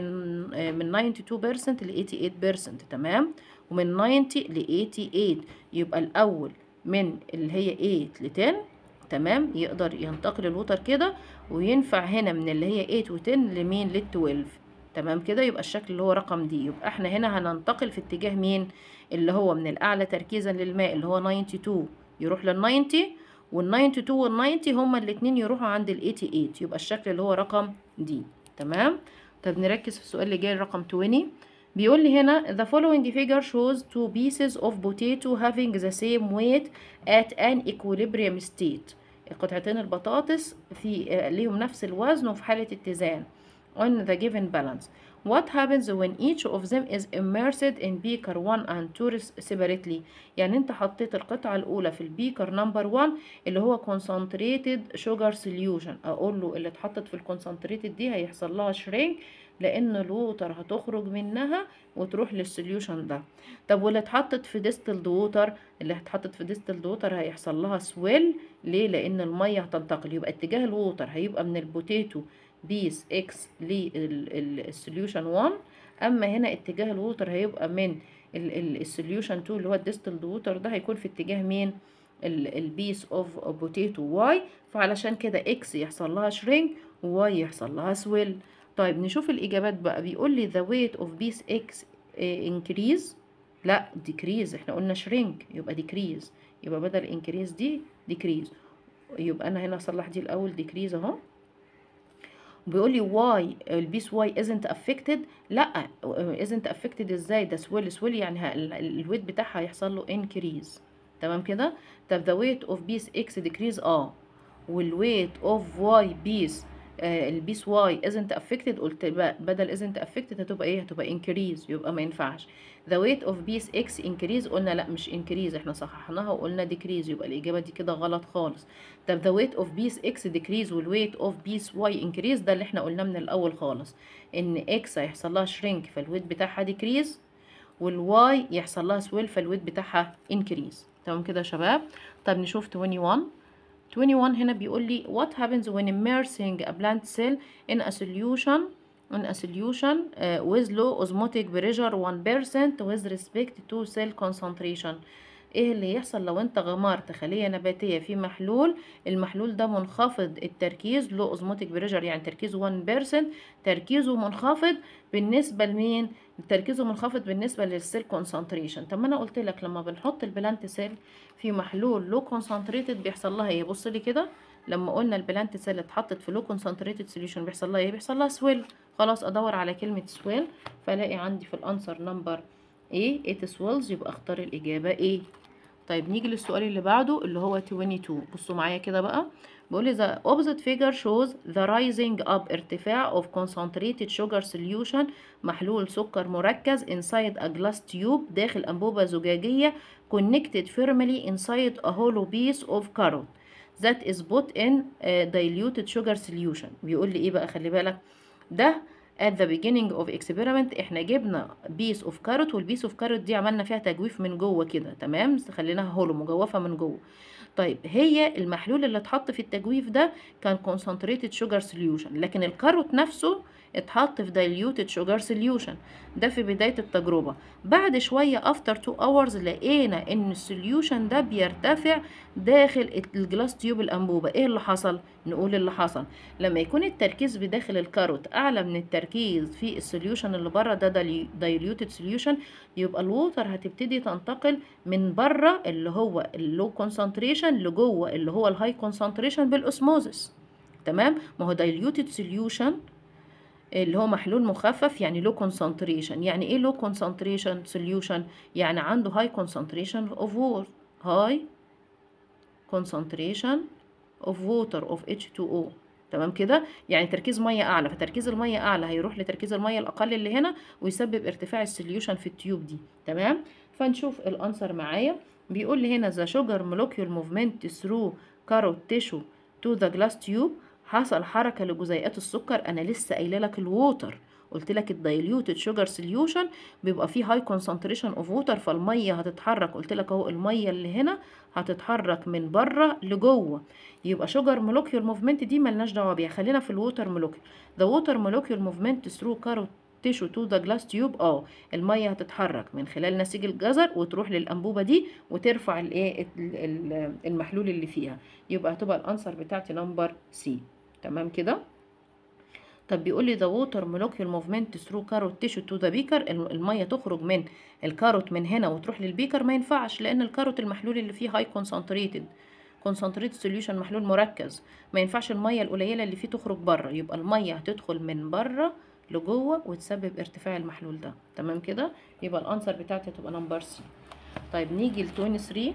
من من 92% ل 88% تمام ومن 90 ل 88 يبقى الأول من اللي هي 8 ل 10 تمام يقدر ينتقل الوتر كده وينفع هنا من اللي هي 8 و 10 لمين لل 12 تمام كده يبقى الشكل اللي هو رقم دي يبقى احنا هنا هننتقل في اتجاه مين اللي هو من الاعلى تركيزا للماء اللي هو 92 يروح لل 90 وال 92 وال 90 هما الاتنين يروحوا عند ال 88 يبقى الشكل اللي هو رقم دي تمام طب نركز في السؤال اللي جاي رقم 20 بيقول لي هنا the following figure shows two pieces of potato having the same weight at an equilibrium state قطعتين البطاطس في ليهم نفس الوزن وفي حالة اتزان on the given balance what happens when each of them is immersed in beaker 1 and 2 separately يعني انت حطيت القطعة الأولى في البيكر نمبر 1 اللي هو concentrated sugar solution أقول له اللي اتحطت في الكونسنتريتد دي هيحصل لها shrink لان الووتر هتخرج منها وتروح للسوليوشن ده طب واللي اتحطت في ديستلد ووتر اللي اتحطت في ديستلد ووتر هيحصل لها سويل ليه لان الميه هتنتقل يبقى اتجاه الووتر هيبقى من البوتيتو بيس اكس للسوليوشن 1 اما هنا اتجاه الووتر هيبقى من السوليوشن 2 اللي هو الديستلد ووتر ده هيكون في اتجاه مين البيس اوف بوتيتو واي فعلشان كده اكس يحصل لها شرينك وواي يحصل لها سويل طيب نشوف الإجابات بقى بيقول لي the weight of piece x increase لا decrease احنا قلنا shrink يبقى decrease يبقى بدل increase دي decrease يبقى أنا هنا أصلح دي الأول decrease أهو بيقول لي why البيس واي isn't affected لا isn't affected ازاي ده swell swell يعني الويت بتاعها هيحصل له increase تمام كده طب the weight of piece x decrease اه والويت of y piece البيس واي isn't affected قلت بدل isn't affected هتبقى ايه هتبقى increase يبقى ما ينفعش the weight of piece x increase قلنا لا مش increase احنا صححناها وقلنا decrease يبقى الإجابة دي كده غلط خالص طب the weight of piece x decrease وال weight of piece y increase ده اللي احنا قلناه من الأول خالص إن x هيحصل لها shrink فالويت بتاعها decrease والواي يحصل لها swell فالويت بتاعها increase تمام كده يا شباب طب نشوف 21 21 هنا بيقول لي what happens when immersing a plant cell in a solution in a solution uh, with low osmotic pressure 1% with respect to cell concentration ايه اللي يحصل لو انت غمرت خلية نباتية في محلول المحلول ده منخفض التركيز لو اوزموتيك بريشر يعني تركيزه 1% تركيزه منخفض بالنسبة لمين تركيزه منخفض بالنسبة للسيل كونسنتريشن طب ما انا قلت لك لما بنحط البلانت سيل في محلول لو كونسنتريتد بيحصل لها ايه بص لي كده لما قلنا البلانت سيل اتحطت في لو كونسنتريتد سوليوشن بيحصل لها ايه بيحصل لها سويل خلاص ادور على كلمة سويل فالاقي عندي في الانسر نمبر ايه it swells يبقى اختار الاجابة ايه طيب نيجي للسؤال اللي بعده اللي هو 22 بصوا معايا كده بقى بيقول لي the opposite figure shows the rising up ارتفاع of concentrated sugar solution محلول سكر مركز inside a glass tube داخل أنبوبة زجاجية connected firmly inside a hollow piece of carrot that is put in a diluted sugar solution بيقول لي ايه بقى خلي بالك ده at the beginning of experiment احنا جبنا بيس اوف كاروت والبيس اوف كاروت دي عملنا فيها تجويف من جوه كده تمام خليناها هولو مجوفه من جوه طيب هي المحلول اللي اتحط في التجويف ده كان concentrated sugar solution لكن الكاروت نفسه اتحط في diluted sugar solution ده في بداية التجربة بعد شوية after 2 hours لقينا ان السوليوشن ده بيرتفع داخل الجلاس تيوب الأنبوبة ايه اللي حصل؟ نقول اللي حصل لما يكون التركيز بداخل الكاروت أعلى من التركيز في السوليوشن اللي بره ده diluted solution يبقى الووتر هتبتدي تنتقل من بره اللي هو اللو كونسنتريشن لجوه اللي هو الهاي كونسنتريشن بالأسموزس تمام ما هو diluted solution اللي هو محلول مخفف يعني لو كونسنتريشن يعني ايه لو كونسنتريشن سوليوشن يعني عنده هاي كونسنتريشن اوف وور هاي كونسنتريشن اوف ووتر اوف H2O تمام كده يعني تركيز ميه اعلى فتركيز الميه اعلى هيروح لتركيز الميه الاقل اللي هنا ويسبب ارتفاع السوليوشن في التيوب دي تمام فنشوف الانسر معايا بيقول لي هنا the sugar molecule movement through carrot tissue to the glass tube حصل حركة لجزيئات السكر أنا لسه قايلة لك الووتر قلت لك الدايليوتد شوجر سوليوشن بيبقى فيه هاي كونسنتريشن اوف ووتر فالميه هتتحرك قلت لك اهو الميه اللي هنا هتتحرك من بره لجوه يبقى شوجر مولكيول موفمنت دي ملناش دعوه بيها خلينا في الووتر مولكيول ذا ووتر مولكيول موفمنت ثرو كاروت تيشو تو ذا جلاس تيوب اه الميه هتتحرك من خلال نسيج الجزر وتروح للانبوبه دي وترفع الايه المحلول اللي فيها يبقى هتبقى الانسر بتاعتي نمبر سي تمام كده طب بيقول لي the water molecule movement through carrot tissue to the beaker الميه تخرج من الكاروت من هنا وتروح للبيكر ما ينفعش لان الكاروت المحلول اللي فيه هاي concentrated concentrated solution محلول مركز ما ينفعش الميه القليله اللي فيه تخرج بره يبقى الميه هتدخل من بره لجوه وتسبب ارتفاع المحلول ده تمام كده يبقى الانسر بتاعتي هتبقى نمبر سي طيب نيجي ل 23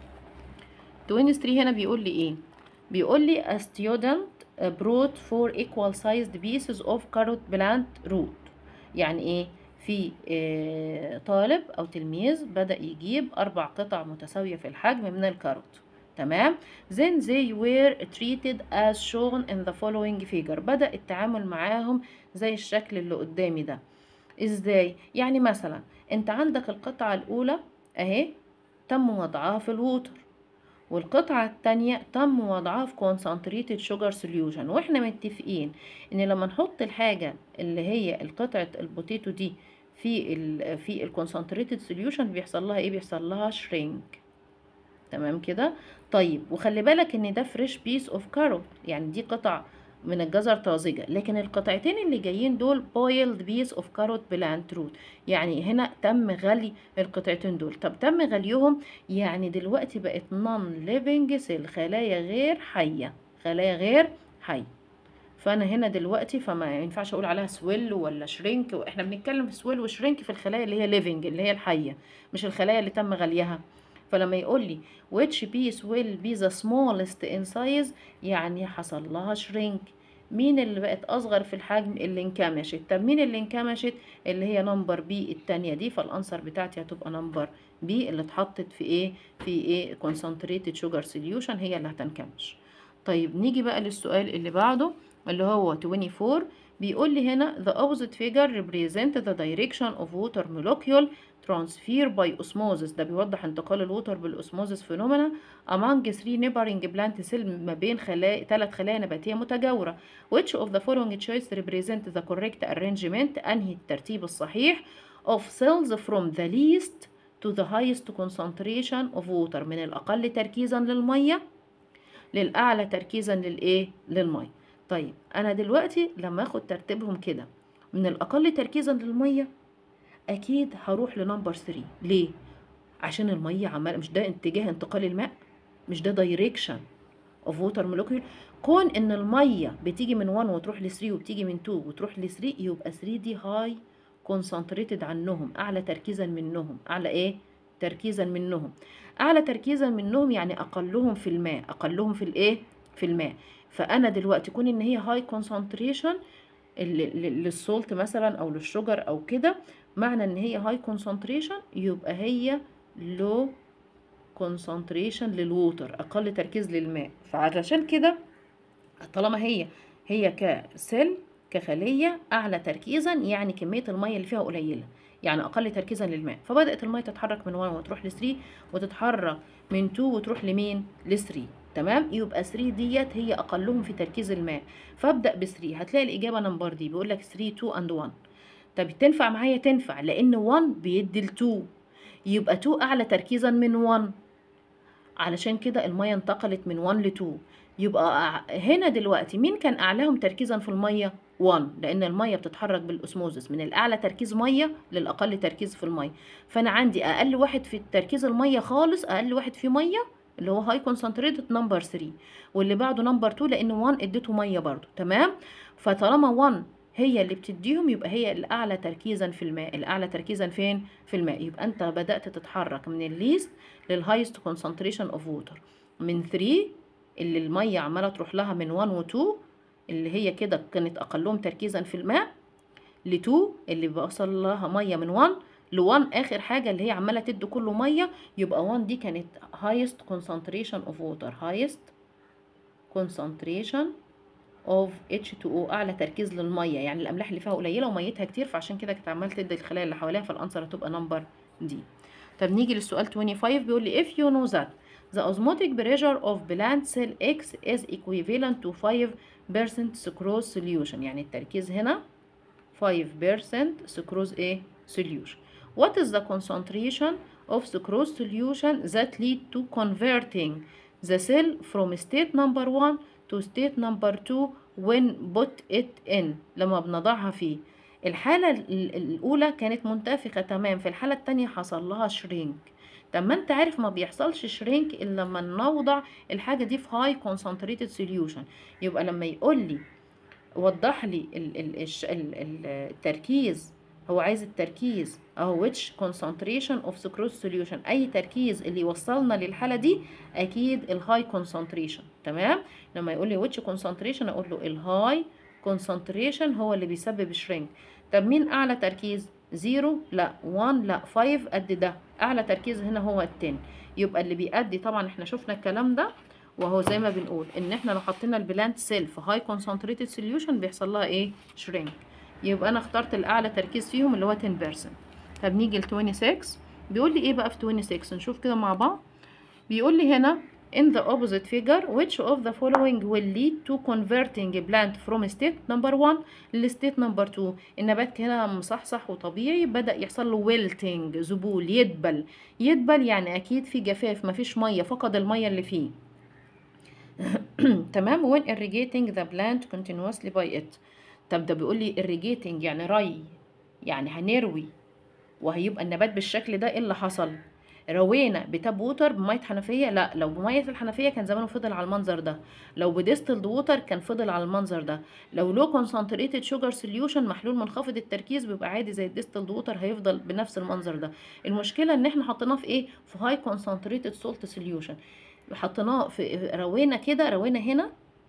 23 هنا بيقول لي ايه بيقول لي a student brought four equal sized pieces of carrot plant root يعني ايه في اه طالب او تلميذ بدأ يجيب اربع قطع متساوية في الحجم من الكاروت تمام then they were treated as shown in the following figure بدأ التعامل معاهم زي الشكل اللي قدامي ده ازاي يعني مثلا انت عندك القطعة الاولى اهي تم وضعها في الووتر والقطعة التانية تم وضعها في concentrated sugar solution واحنا متفقين ان لما نحط الحاجة اللي هي القطعة البوتيتو دي في ال في الكونسنتريتد سوليوشن بيحصل لها ايه بيحصل لها shrink تمام كده طيب وخلي بالك ان ده فريش بيس اوف كاروت يعني دي قطع من الجزر طازجة لكن القطعتين اللي جايين دول boiled piece of carrot plant root يعني هنا تم غلي القطعتين دول طب تم غليهم يعني دلوقتي بقت non living cell خلايا غير حية خلايا غير حية فانا هنا دلوقتي فما ينفعش اقول عليها سويل ولا شرينك واحنا بنتكلم في سويل وشرينك في الخلايا اللي هي ليفنج اللي هي الحية مش الخلايا اللي تم غليها فلما يقول لي which piece will be the smallest in size يعني حصل لها shrink مين اللي بقت اصغر في الحجم اللي انكمشت طب مين اللي انكمشت اللي هي نمبر بي التانية دي فالانسر بتاعتي هتبقى نمبر بي اللي اتحطت في ايه في ايه concentrated sugar solution هي اللي هتنكمش طيب نيجي بقى للسؤال اللي بعده اللي هو 24 بيقول لي هنا the opposite figure represent the direction of water molecule transfer by osmosis ده بيوضح انتقال الووتر بالاسموزس فينومينا among three neighboring plant cell ما بين خلايا ثلاث خلايا نباتيه متجاوره which of the following choice represent the correct arrangement انهي الترتيب الصحيح of cells from the least to the highest concentration of water من الاقل تركيزا للميه للاعلى تركيزا للايه للميه طيب انا دلوقتي لما اخد ترتيبهم كده من الاقل تركيزا للميه اكيد هروح لنمبر 3 ليه عشان الميه عمال مش ده اتجاه انتقال الماء مش ده دايركشن اوف ووتر مولكيول كون ان الميه بتيجي من 1 وتروح ل 3 وبتيجي من 2 وتروح ل 3 يبقى 3 دي هاي كونسنتريتد عنهم اعلى تركيزا منهم اعلى ايه تركيزا منهم اعلى تركيزا منهم يعني اقلهم في الماء اقلهم في الايه في الماء فانا دلوقتي كون ان هي هاي كونسنتريشن للسولت مثلا او للشجر او كده معنى ان هي هاي كونسنتريشن يبقى هي لو كونسنتريشن للووتر اقل تركيز للماء فعشان كده طالما هي هي كسيل كخليه اعلى تركيزا يعني كميه الميه اللي فيها قليله يعني اقل تركيزا للماء فبدات الميه تتحرك من 1 وتروح ل 3 وتتحرك من 2 وتروح لمين ل 3 تمام يبقى 3 ديت هي اقلهم في تركيز الماء فابدا ب 3 هتلاقي الاجابه نمبر دي بيقول لك 3 2 اند 1 طب تنفع معايا تنفع لان 1 بيدي ل 2 يبقى 2 اعلى تركيزا من 1 علشان كده الميه انتقلت من 1 ل 2 يبقى هنا دلوقتي مين كان اعلاهم تركيزا في الميه 1 لان الميه بتتحرك بالاسموزس من الاعلى تركيز ميه للاقل تركيز في الميه فانا عندي اقل واحد في تركيز الميه خالص اقل واحد في ميه اللي هو هاي كونسنتريتد نمبر 3 واللي بعده نمبر 2 لان 1 اديته ميه برضو تمام فطالما 1 هي اللي بتديهم يبقى هي الاعلى تركيزا في الماء الاعلى تركيزا فين في الماء يبقى انت بدات تتحرك من الليست للهايست كونسنتريشن اوف ووتر من 3 اللي الميه عماله تروح لها من 1 و 2 اللي هي كده كانت اقلهم تركيزا في الماء ل 2 اللي بوصل لها ميه من 1 ل 1 اخر حاجه اللي هي عماله تدي كله ميه يبقى 1 دي كانت highest concentration of water highest concentration of H2O اعلى تركيز للميه يعني الاملاح اللي فيها قليله وميتها كتير فعشان كده كانت عماله تدي الخلايا اللي حواليها فالانسر هتبقى نمبر دي طب نيجي للسؤال 25 بيقول لي if you know that the osmotic pressure of plant cell X is equivalent to 5% sucrose solution يعني التركيز هنا 5% sucrose ايه solution what is the concentration of sucrose solution that lead to converting the cell from state number 1 to state number 2 when put it in لما بنضعها فيه الحالة الأولى كانت منتفخة تمام في الحالة التانية حصل لها شرينك طب ما انت عارف ما بيحصلش شرينك الا لما نوضع الحاجة دي في هاي concentrated solution يبقى لما يقول لي وضح لي ال ال ال التركيز هو عايز التركيز اهو which concentration of sucrose solution اي تركيز اللي يوصلنا للحاله دي اكيد الهاي concentration تمام لما يقول لي which concentration اقول له الهاي concentration هو اللي بيسبب شرينك طب مين اعلى تركيز زيرو لا 1 لا 5 قد ده اعلى تركيز هنا هو التاني يبقى اللي بيأدي طبعا احنا شفنا الكلام ده وهو زي ما بنقول ان احنا لو حطينا البلانت سيل في هاي كونسنتريتد سوليوشن بيحصل لها ايه شرينك يبقى انا اخترت الاعلى تركيز فيهم اللي هو 10% طب نيجي ل 26 بيقول لي ايه بقى في 26 نشوف كده مع بعض بيقول لي هنا in the opposite figure which of the following will lead to converting a plant from state number 1 لstate number 2 النبات هنا مصحصح وطبيعي بدأ يحصل له wilting ذبول يدبل يدبل يعني اكيد في جفاف مفيش ميه فقد الميه اللي فيه تمام when irrigating the plant continuously by it طب ده بيقول لي irrigating يعني ري يعني هنروي وهيبقى النبات بالشكل ده ايه اللي حصل روينا بتاب ووتر بميه حنفيه لا لو بميه الحنفيه كان زمانه فضل على المنظر ده لو بديستلد ووتر كان فضل على المنظر ده لو لو كونسنتريتد شوجر سوليوشن محلول منخفض التركيز بيبقى عادي زي الديستلد ووتر هيفضل بنفس المنظر ده المشكله ان احنا حطيناه في ايه في هاي كونسنتريتد سولت سوليوشن حطيناه في روينا كده روينا هنا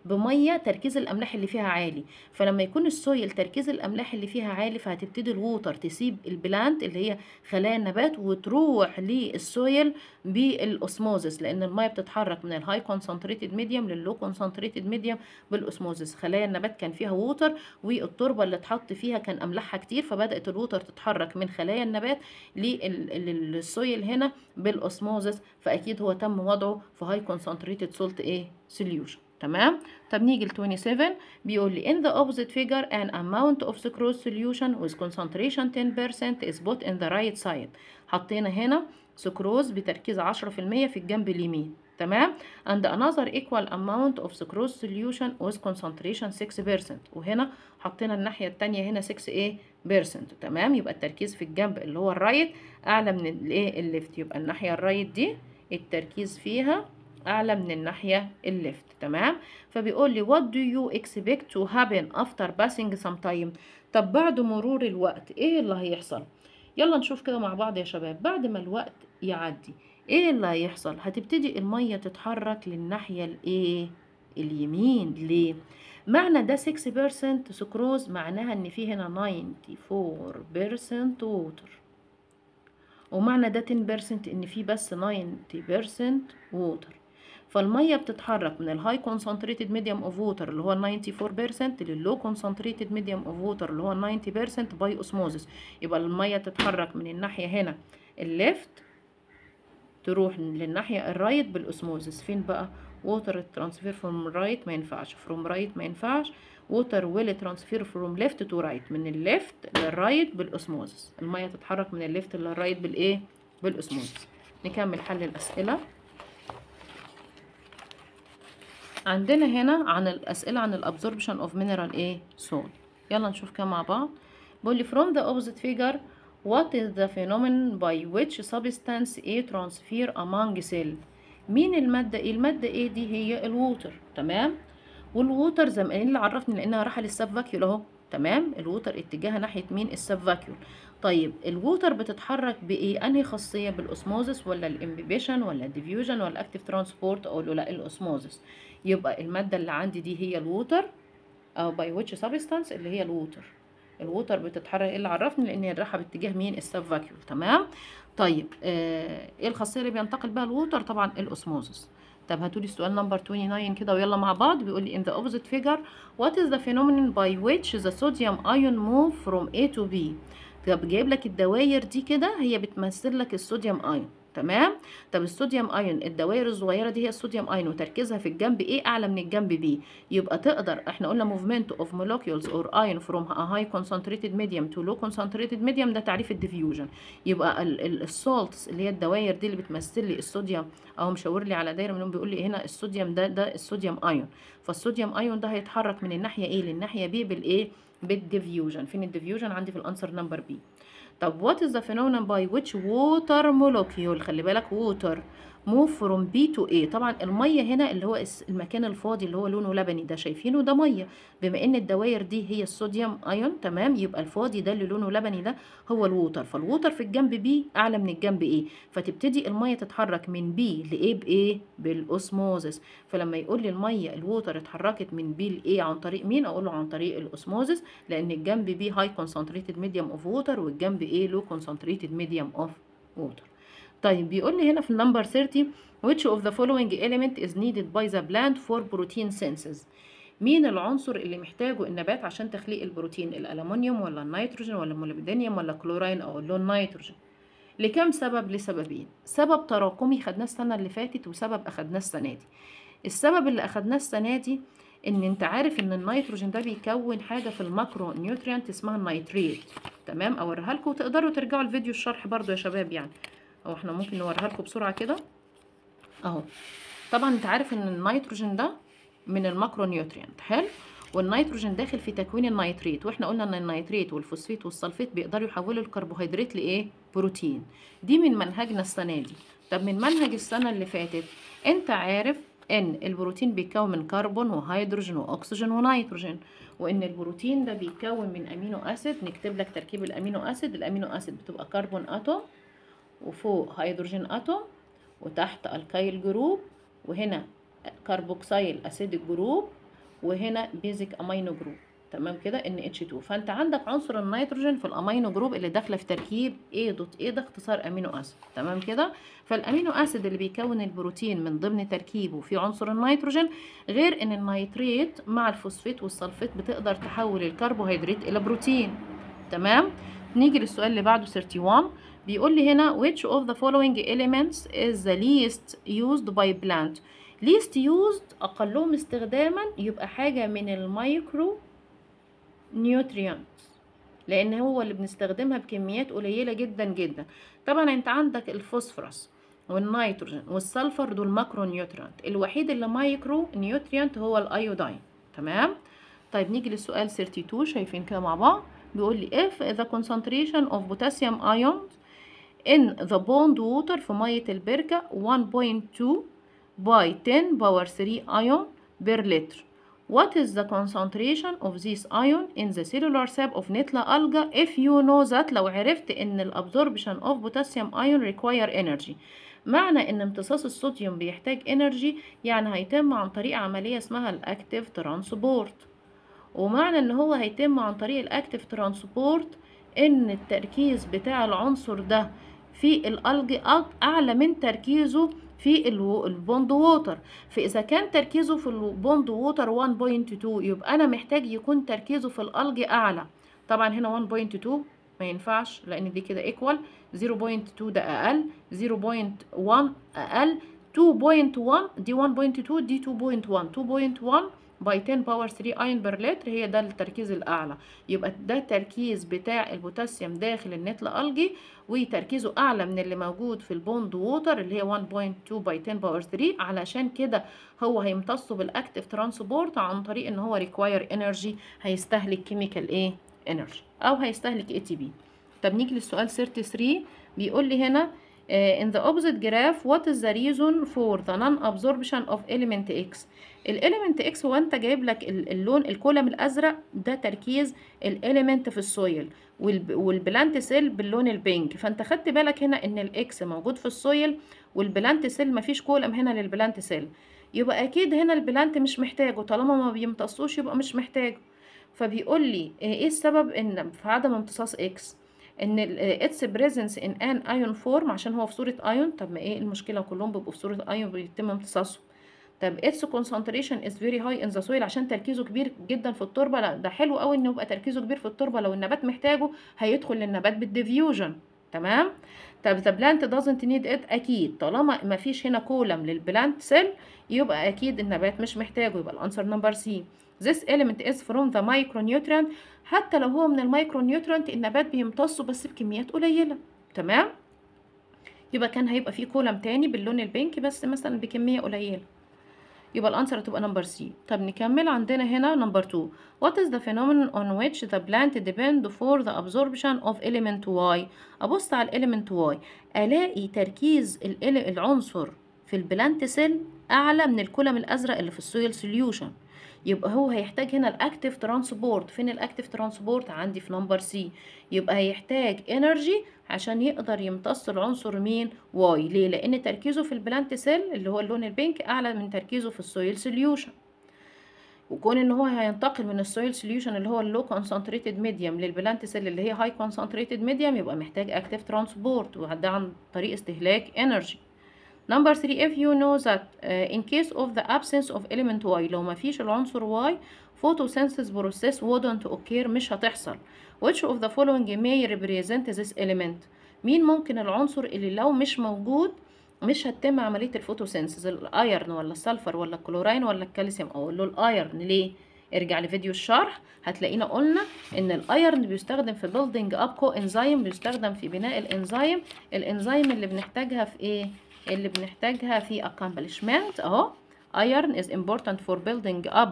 بميه تركيز الاملاح اللي فيها عالي فلما يكون السويل تركيز الاملاح اللي فيها عالي فهتبتدي الووتر تسيب البلانت اللي هي خلايا النبات وتروح للسويل بالاسموزس لان الميه بتتحرك من الهاي كونسنتريتد ميديوم لللو كونسنتريتد ميديوم بالاسموزس خلايا النبات كان فيها ووتر والتربه اللي اتحط فيها كان املاحها كتير فبدات الووتر تتحرك من خلايا النبات للسويل هنا بالاسموزس فاكيد هو تم وضعه في هاي كونسنتريتد سولت ايه سوليوشن تمام طب نيجي ل 27 بيقول لي in the opposite figure an amount of sucrose solution with concentration 10% is put in the right side حطينا هنا سكروز بتركيز 10% في الجنب اليمين تمام and another equal amount of sucrose solution with concentration 6% وهنا حطينا الناحية التانية هنا 6 ايه بيرسنت تمام يبقى التركيز في الجنب اللي هو الرايت اعلى من الايه الليفت يبقى الناحية الرايت دي التركيز فيها اعلى من الناحيه الليفت تمام فبيقول لي what do you expect to happen after passing some time طب بعد مرور الوقت ايه اللي هيحصل يلا نشوف كده مع بعض يا شباب بعد ما الوقت يعدي ايه اللي هيحصل هتبتدي الميه تتحرك للناحيه الايه اليمين ليه معنى ده 6% سكروز معناها ان في هنا 94% ووتر ومعنى ده 10% ان في بس 90% ووتر فالميه بتتحرك من الهاي كونسنتريتد ميديوم اوف ووتر اللي هو 94% لللو كونسنتريتد ميديوم اوف ووتر اللي هو 90% باي اوسموزس يبقى الميه تتحرك من الناحيه هنا الليفت تروح للناحيه الرايت بالاوسموزس فين بقى ووتر ترانسفير فروم رايت ما ينفعش فروم رايت ما ينفعش ووتر ويل ترانسفير فروم ليفت تو رايت من الليفت للرايت بالاوسموزس الميه تتحرك من الليفت للرايت بالايه بالاوسموزس نكمل حل الاسئله عندنا هنا عن الأسئلة عن الابزوربشن اوف mineral ايه سول يلا نشوف كده مع بعض بيقول لي from the opposite figure what is the phenomenon by which substance A transfer among cell مين المادة ايه المادة ايه دي هي الووتر تمام والووتر زي ما اللي عرفني لانها رايحة للسب فاكيول اهو تمام الووتر اتجاهها ناحية مين السب فاكيول طيب الووتر بتتحرك بايه انهي خاصيه بالاسموزس ولا الامبيبيشن ولا الديفيوجن ولا اكتيف ترانسبورت اقول له لا الاسموزس يبقى الماده اللي عندي دي هي الووتر او باي ويتش سبستانس اللي هي الووتر الووتر بتتحرك ايه اللي عرفني لان هي رايحه باتجاه مين السب فاكيول تمام طيب آه ايه الخاصيه اللي بينتقل بها الووتر طبعا الاسموزس طب هاتولي السؤال نمبر 29 كده ويلا مع بعض بيقول لي in the opposite figure what is the phenomenon by which the sodium ion move from A to B طب جايب لك الدواير دي كده هي بتمثل لك الصوديوم ايون تمام طب الصوديوم ايون الدوائر الصغيره دي هي الصوديوم ايون وتركيزها في الجنب ايه اعلى من الجنب بي يبقى تقدر احنا قلنا موفمنت اوف molecules اور ايون فروم هاي كونسنتريتد ميديوم تو لو كونسنتريتد ميديوم ده تعريف الديفيوجن يبقى السولتس اللي هي الدوائر دي اللي بتمثل لي الصوديوم اهو مشاور لي على دايره منهم بيقول لي هنا الصوديوم ده ده الصوديوم ايون فالصوديوم ايون ده هيتحرك من الناحيه ايه للناحيه بي بالايه بالديفيوجن فين الديفيوجن عندي في الانسر نمبر بي طب what is the phenomenon by which water molecule خلي بالك water move from B to A طبعا المية هنا اللي هو المكان الفاضي اللي هو لونه لبني ده شايفينه ده مية بما ان الدوائر دي هي الصوديوم ايون تمام يبقى الفاضي ده اللي لونه لبني ده هو الووتر فالووتر في الجنب بي اعلى من الجنب A فتبتدي المية تتحرك من B ل A بإيه بالأوسموزس فلما يقول لي المية الووتر اتحركت من B ل A عن طريق مين اقول له عن طريق الأوسموزس لان الجنب B high concentrated medium of water والجنب A low concentrated medium of water طيب بيقول لي هنا في النمبر 30 which of the following element is needed by the plant for protein synthesis مين العنصر اللي محتاجه النبات عشان تخليق البروتين الالومنيوم ولا النيتروجين ولا الموليبدينيوم ولا كلوراين او اللون نيتروجين لكم سبب لسببين سبب تراكمي خدناه السنه اللي فاتت وسبب اخدناه السنه دي السبب اللي اخدناه السنه دي ان انت عارف ان النيتروجين ده بيكون حاجه في الماكرو نيوتريانت اسمها النيتريت تمام اوريها لكم وتقدروا ترجعوا الفيديو الشرح برضو يا شباب يعني او احنا ممكن نوريها لكم بسرعه كده اهو طبعا انت عارف ان النيتروجين ده من الماكرو نيوتريانت حلو والنيتروجين داخل في تكوين النيتريت واحنا قلنا ان النيتريت والفوسفيت والسلفيت بيقدروا يحولوا الكربوهيدرات لايه بروتين دي من منهجنا السنه دي طب من منهج السنه اللي فاتت انت عارف ان البروتين بيتكون من كربون وهيدروجين واكسجين ونيتروجين وان البروتين ده بيتكون من امينو اسيد نكتب لك تركيب الامينو اسيد الامينو اسيد بتبقى كربون اتوم وفوق هيدروجين اتوم وتحت الكايل جروب وهنا كربوكسيل اسيد جروب وهنا بيزك امينو جروب تمام كده ان اتش 2 فانت عندك عنصر النيتروجين في الامينو جروب اللي داخله في تركيب A دوت A ده اختصار امينو اسيد تمام كده فالامينو اسيد اللي بيكون البروتين من ضمن تركيبه في عنصر النيتروجين غير ان النيتريت مع الفوسفات والسلفات بتقدر تحول الكربوهيدرات الى بروتين تمام نيجي للسؤال اللي بعده 31 بيقول لي هنا which of the following elements is the least used by plant least used اقلهم استخداما يبقى حاجه من المايكرو نيوتريانتس لان هو اللي بنستخدمها بكميات قليله جدا جدا طبعا انت عندك الفوسفورس والنيتروجين والسلفر دول ماكرو نيوتريانت الوحيد اللي مايكرو نيوتريانت هو الايودين تمام طيب نيجي للسؤال 32 شايفين كده مع بعض بيقول لي if the concentration of potassium ions in the bond water في مية البركة 1.2 by 10 power 3 ion per liter What is the concentration of this ion in the cellular sap of Nitla alga if you know that لو عرفت ان ال absorption of potassium ion require energy معنى ان امتصاص الصوديوم بيحتاج energy يعني هيتم عن طريق عملية اسمها الاكتيف ترانسبورت ومعنى ان هو هيتم عن طريق الاكتيف ترانسبورت ان التركيز بتاع العنصر ده في الالج اعلى من تركيزه في البوند ووتر فاذا كان تركيزه في البوند ووتر 1.2 يبقى انا محتاج يكون تركيزه في الالج اعلى طبعا هنا 1.2 ما ينفعش لان دي كده ايكوال 0.2 ده اقل 0.1 اقل 2.1 دي 1.2 دي 2.1 2.1 باي 10 باور 3 اين بير لتر هي ده التركيز الاعلى يبقى ده التركيز بتاع البوتاسيوم داخل النتل الجي وتركيزه اعلى من اللي موجود في البوند ووتر اللي هي 1.2 باي 10 باور 3 علشان كده هو هيمتصه بالاكتيف ترانسبورت عن طريق ان هو ريكواير انرجي هيستهلك كيميكال ايه انرجي او هيستهلك اي تي بي طب نيجي للسؤال 33 بيقول لي هنا uh, in the opposite graph what is the reason for the non-absorption of element X الاليمنت X هو انت جايب لك اللون الكولم الازرق ده تركيز الاليمنت في السويل والبلانت سيل باللون البينك فانت خدت بالك هنا ان الاكس موجود في السويل والبلانت سيل مفيش كولم هنا للبلانت سيل يبقى اكيد هنا البلانت مش محتاجه طالما ما بيمتصوش يبقى مش محتاجه فبيقول لي ايه السبب ان في عدم امتصاص اكس ان اتس بريزنس ان ان ايون فورم عشان هو في صوره ايون طب ما ايه المشكله كلهم بيبقوا في صوره ايون بيتم امتصاصهم طب اتس concentration is very high in the soil عشان تركيزه كبير جدا في التربه لا ده حلو قوي انه يبقى تركيزه كبير في التربه لو النبات محتاجه هيدخل للنبات بالديفيوجن تمام طب the plant doesn't need it اكيد طالما ما فيش هنا كولم للبلانت سيل يبقى اكيد النبات مش محتاجه يبقى الانسر نمبر سي this element is from the micronutrient حتى لو هو من المايكرونيوترينت النبات بيمتصه بس بكميات قليله تمام يبقى كان هيبقى فيه كولم تاني باللون البينك بس مثلا بكميه قليله يبقى الانسر هتبقى نمبر سي طب نكمل عندنا هنا نمبر 2 what is the phenomenon on which the plant depend for the absorption of element y ابص على element y الاقي تركيز العنصر في البلانت سيل اعلى من الكولم الازرق اللي في السويل سوليوشن يبقى هو هيحتاج هنا الاكتيف ترانسبورت فين الاكتيف ترانسبورت عندي في نمبر سي يبقى هيحتاج انرجي عشان يقدر يمتص العنصر مين واي ليه لان تركيزه في البلانت سيل اللي هو اللون البينك اعلى من تركيزه في السويل سوليوشن وكون ان هو هينتقل من السويل سوليوشن اللي هو اللو كونسنتريتد ميديوم للبلانت سيل اللي هي هاي كونسنتريتد ميديوم يبقى محتاج اكتيف ترانسبورت وده عن طريق استهلاك انرجي Number 3 if you know that uh, in case of the absence of element Y لو ما فيش العنصر Y photosynthesis process wouldn't occur مش هتحصل which of the following may represent this element مين ممكن العنصر اللي لو مش موجود مش هتتم عملية الفوتوسينثيز الايرن ولا السلفر ولا الكلوراين ولا الكالسيوم اقول له الايرن ليه ارجع لفيديو الشرح هتلاقينا قلنا ان الايرن بيستخدم في building up كو انزيم بيستخدم في بناء الانزيم الانزيم اللي بنحتاجها في ايه اللي بنحتاجها في accomplishment اهو iron is important for building up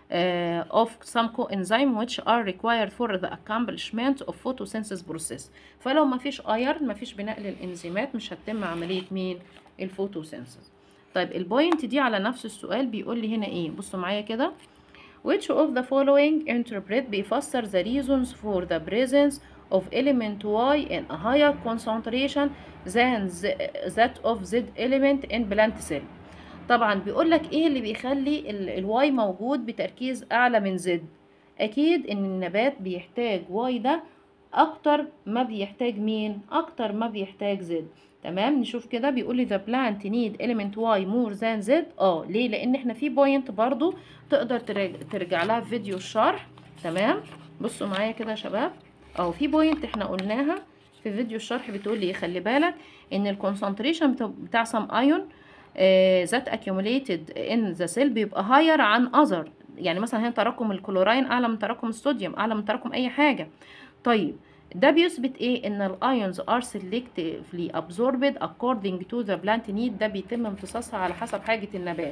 uh, of some coenzyme which are required for the accomplishment of photosynthesis process فلو ما فيش iron ما فيش بناء للانزيمات مش هتتم عملية مين الفوتوسينثيز طيب البوينت دي على نفس السؤال بيقول لي هنا ايه بصوا معايا كده which of the following interpret بيفسر the reasons for the presence of element Y in a higher concentration than that of Z element in plant cell طبعا بيقول لك ايه اللي بيخلي الواي موجود بتركيز اعلى من زد اكيد ان النبات بيحتاج واي ده اكتر ما بيحتاج مين اكتر ما بيحتاج زد تمام نشوف كده بيقول لي the plant need element y more than z اه ليه لان احنا في بوينت برضو تقدر ترجع لها في فيديو الشرح تمام بصوا معايا كده يا شباب اه في بوينت احنا قلناها في فيديو الشرح بتقول لي خلي بالك ان الكونسنتريشن بتاع سم ايون ذات accumulated in the cell بيبقى higher عن other يعني مثلا هنا تراكم الكلوراين اعلى من تراكم الصوديوم اعلى من تراكم اي حاجه طيب ده بيثبت ايه ان الايونز ار selectively absorbed according to the plant need ده بيتم امتصاصها على حسب حاجه النبات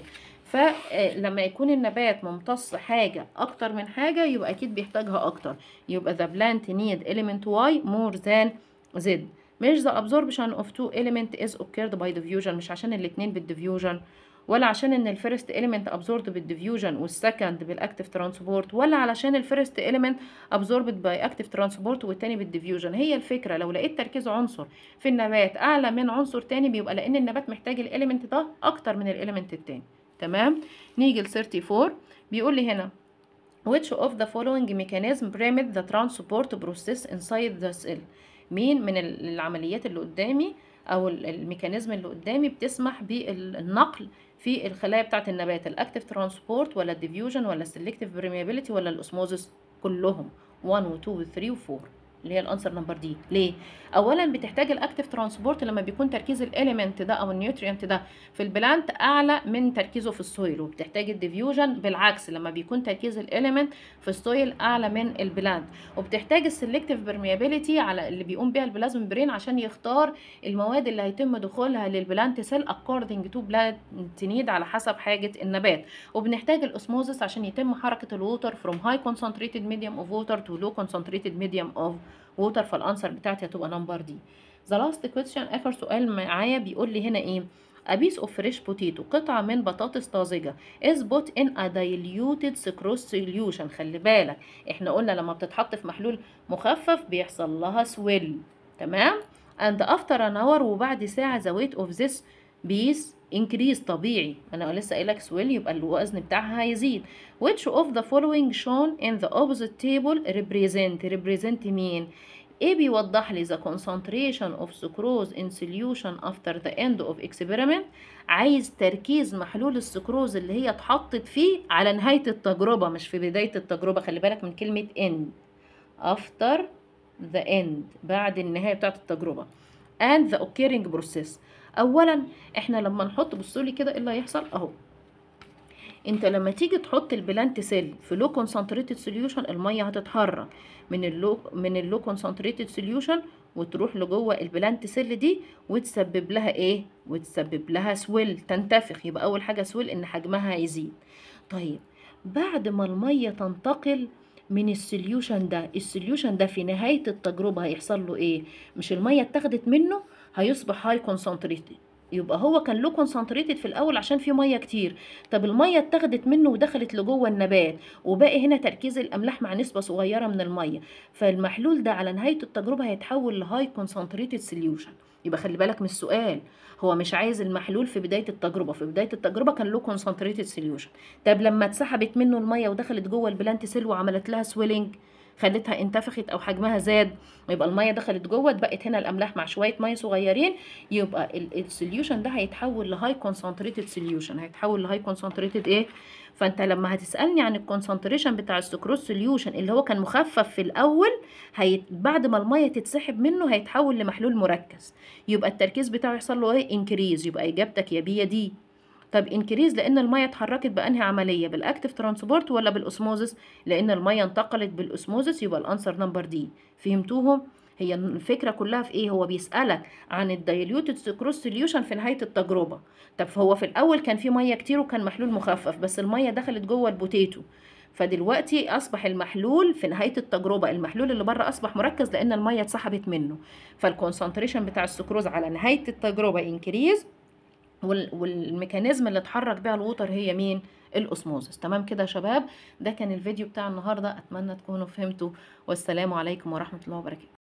فلما يكون النبات ممتص حاجه اكتر من حاجه يبقى اكيد بيحتاجها اكتر يبقى the plant need element y more than z مش the absorption of two element is occurred by diffusion مش عشان الاتنين بالديفيوجن ولا عشان ان الفيرست element absorbed بالديفيوجن والسكند بالاكتيف ترانسبورت ولا علشان الفيرست element absorbed باي اكتيف ترانسبورت والتاني بالديفيوجن هي الفكره لو لقيت تركيز عنصر في النبات اعلى من عنصر تاني بيبقى لان النبات محتاج الاليمنت ده اكتر من الاليمنت التاني تمام نيجي ل 34 بيقول لي هنا which of the following mechanism permit the transport process inside the cell مين من العمليات اللي قدامي او الميكانيزم اللي قدامي بتسمح بالنقل في الخلايا بتاعه النبات الاكتيف ترانسبورت ولا الديفيوجن ولا السلكتيف بريميابيليتي ولا الاسموزس كلهم 1 و 2 و 3 و 4 اللي هي الانسر نمبر دي ليه اولا بتحتاج الاكتيف ترانسبورت لما بيكون تركيز الاليمنت ده او النيوترينت ده في البلانت اعلى من تركيزه في السويل وبتحتاج الديفيوجن بالعكس لما بيكون تركيز الاليمنت في السويل اعلى من البلانت وبتحتاج السلكتيف برميابيليتي على اللي بيقوم بيها البلازم برين عشان يختار المواد اللي هيتم دخولها للبلانت سيل according to plant need على حسب حاجه النبات وبنحتاج الاسموزس عشان يتم حركه الووتر from high concentrated medium of water to low concentrated medium of ووتر فالانسر بتاعتي هتبقى نمبر دي ذا لاست كويستشن اخر سؤال معايا بيقول لي هنا ايه A piece of fresh potato قطعة من بطاطس طازجة is put in a diluted sucrose solution خلي بالك احنا قلنا لما بتتحط في محلول مخفف بيحصل لها swell تمام and after an hour وبعد ساعة the weight of this piece increase طبيعي انا لسه قايلك swell يبقى الوزن بتاعها هيزيد which of the following shown in the opposite table represent represent مين ايه بيوضح لي the concentration of sucrose in solution after the end of experiment عايز تركيز محلول السكروز اللي هي اتحطت فيه على نهاية التجربة مش في بداية التجربة خلي بالك من كلمة end after the end بعد النهاية بتاعت التجربة and the occurring process اولا احنا لما نحط بصوا لي كده ايه اللي هيحصل اهو انت لما تيجي تحط البلانت سيل في لو كونسنتريتد سوليوشن الميه هتتحرك من اللو من اللو كونسنتريتد سوليوشن وتروح لجوه البلانت سيل دي وتسبب لها ايه وتسبب لها سويل تنتفخ يبقى اول حاجه سويل ان حجمها هيزيد طيب بعد ما الميه تنتقل من السوليوشن ده السوليوشن ده في نهايه التجربه هيحصل له ايه مش الميه اتاخدت منه هيصبح هاي كونسنتريتد يبقى هو كان له كونسنتريتد في الاول عشان فيه ميه كتير طب الميه اتاخدت منه ودخلت لجوه النبات وباقي هنا تركيز الاملاح مع نسبه صغيره من الميه فالمحلول ده على نهايه التجربه هيتحول لهاي كونسنتريتد سوليوشن يبقى خلي بالك من السؤال هو مش عايز المحلول في بدايه التجربه في بدايه التجربه كان له كونسنتريتد سوليوشن طب لما اتسحبت منه الميه ودخلت جوه البلانت سيل وعملت لها سويلنج خلتها انتفخت او حجمها زاد يبقى الميه دخلت جوه اتبقت هنا الاملاح مع شويه ميه صغيرين يبقى السوليوشن ده هيتحول لهاي كونسنتريتد سوليوشن هيتحول لهاي كونسنتريتد ايه فانت لما هتسالني عن الكونسنتريشن بتاع السكروز سوليوشن اللي هو كان مخفف في الاول هيت بعد ما الميه تتسحب منه هيتحول لمحلول مركز يبقى التركيز بتاعه يحصل له ايه انكريز يبقى اجابتك يا بي يا دي طب انكريز لان الميه اتحركت بانهي عمليه بالاكتيف ترانسبورت ولا بالاسموزس لان الميه انتقلت بالاسموزس يبقى الانسر نمبر دي فهمتوهم هي الفكره كلها في ايه هو بيسالك عن الدايليوتد سكروز سوليوشن في نهايه التجربه طب هو في الاول كان في ميه كتير وكان محلول مخفف بس الميه دخلت جوه البوتيتو فدلوقتي اصبح المحلول في نهايه التجربه المحلول اللي بره اصبح مركز لان الميه اتسحبت منه فالكونسنتريشن بتاع السكروز على نهايه التجربه انكريز والميكانيزم اللي اتحرك بيها الووتر هي مين الاسموزس تمام كده يا شباب ده كان الفيديو بتاع النهارده اتمنى تكونوا فهمتوا والسلام عليكم ورحمه الله وبركاته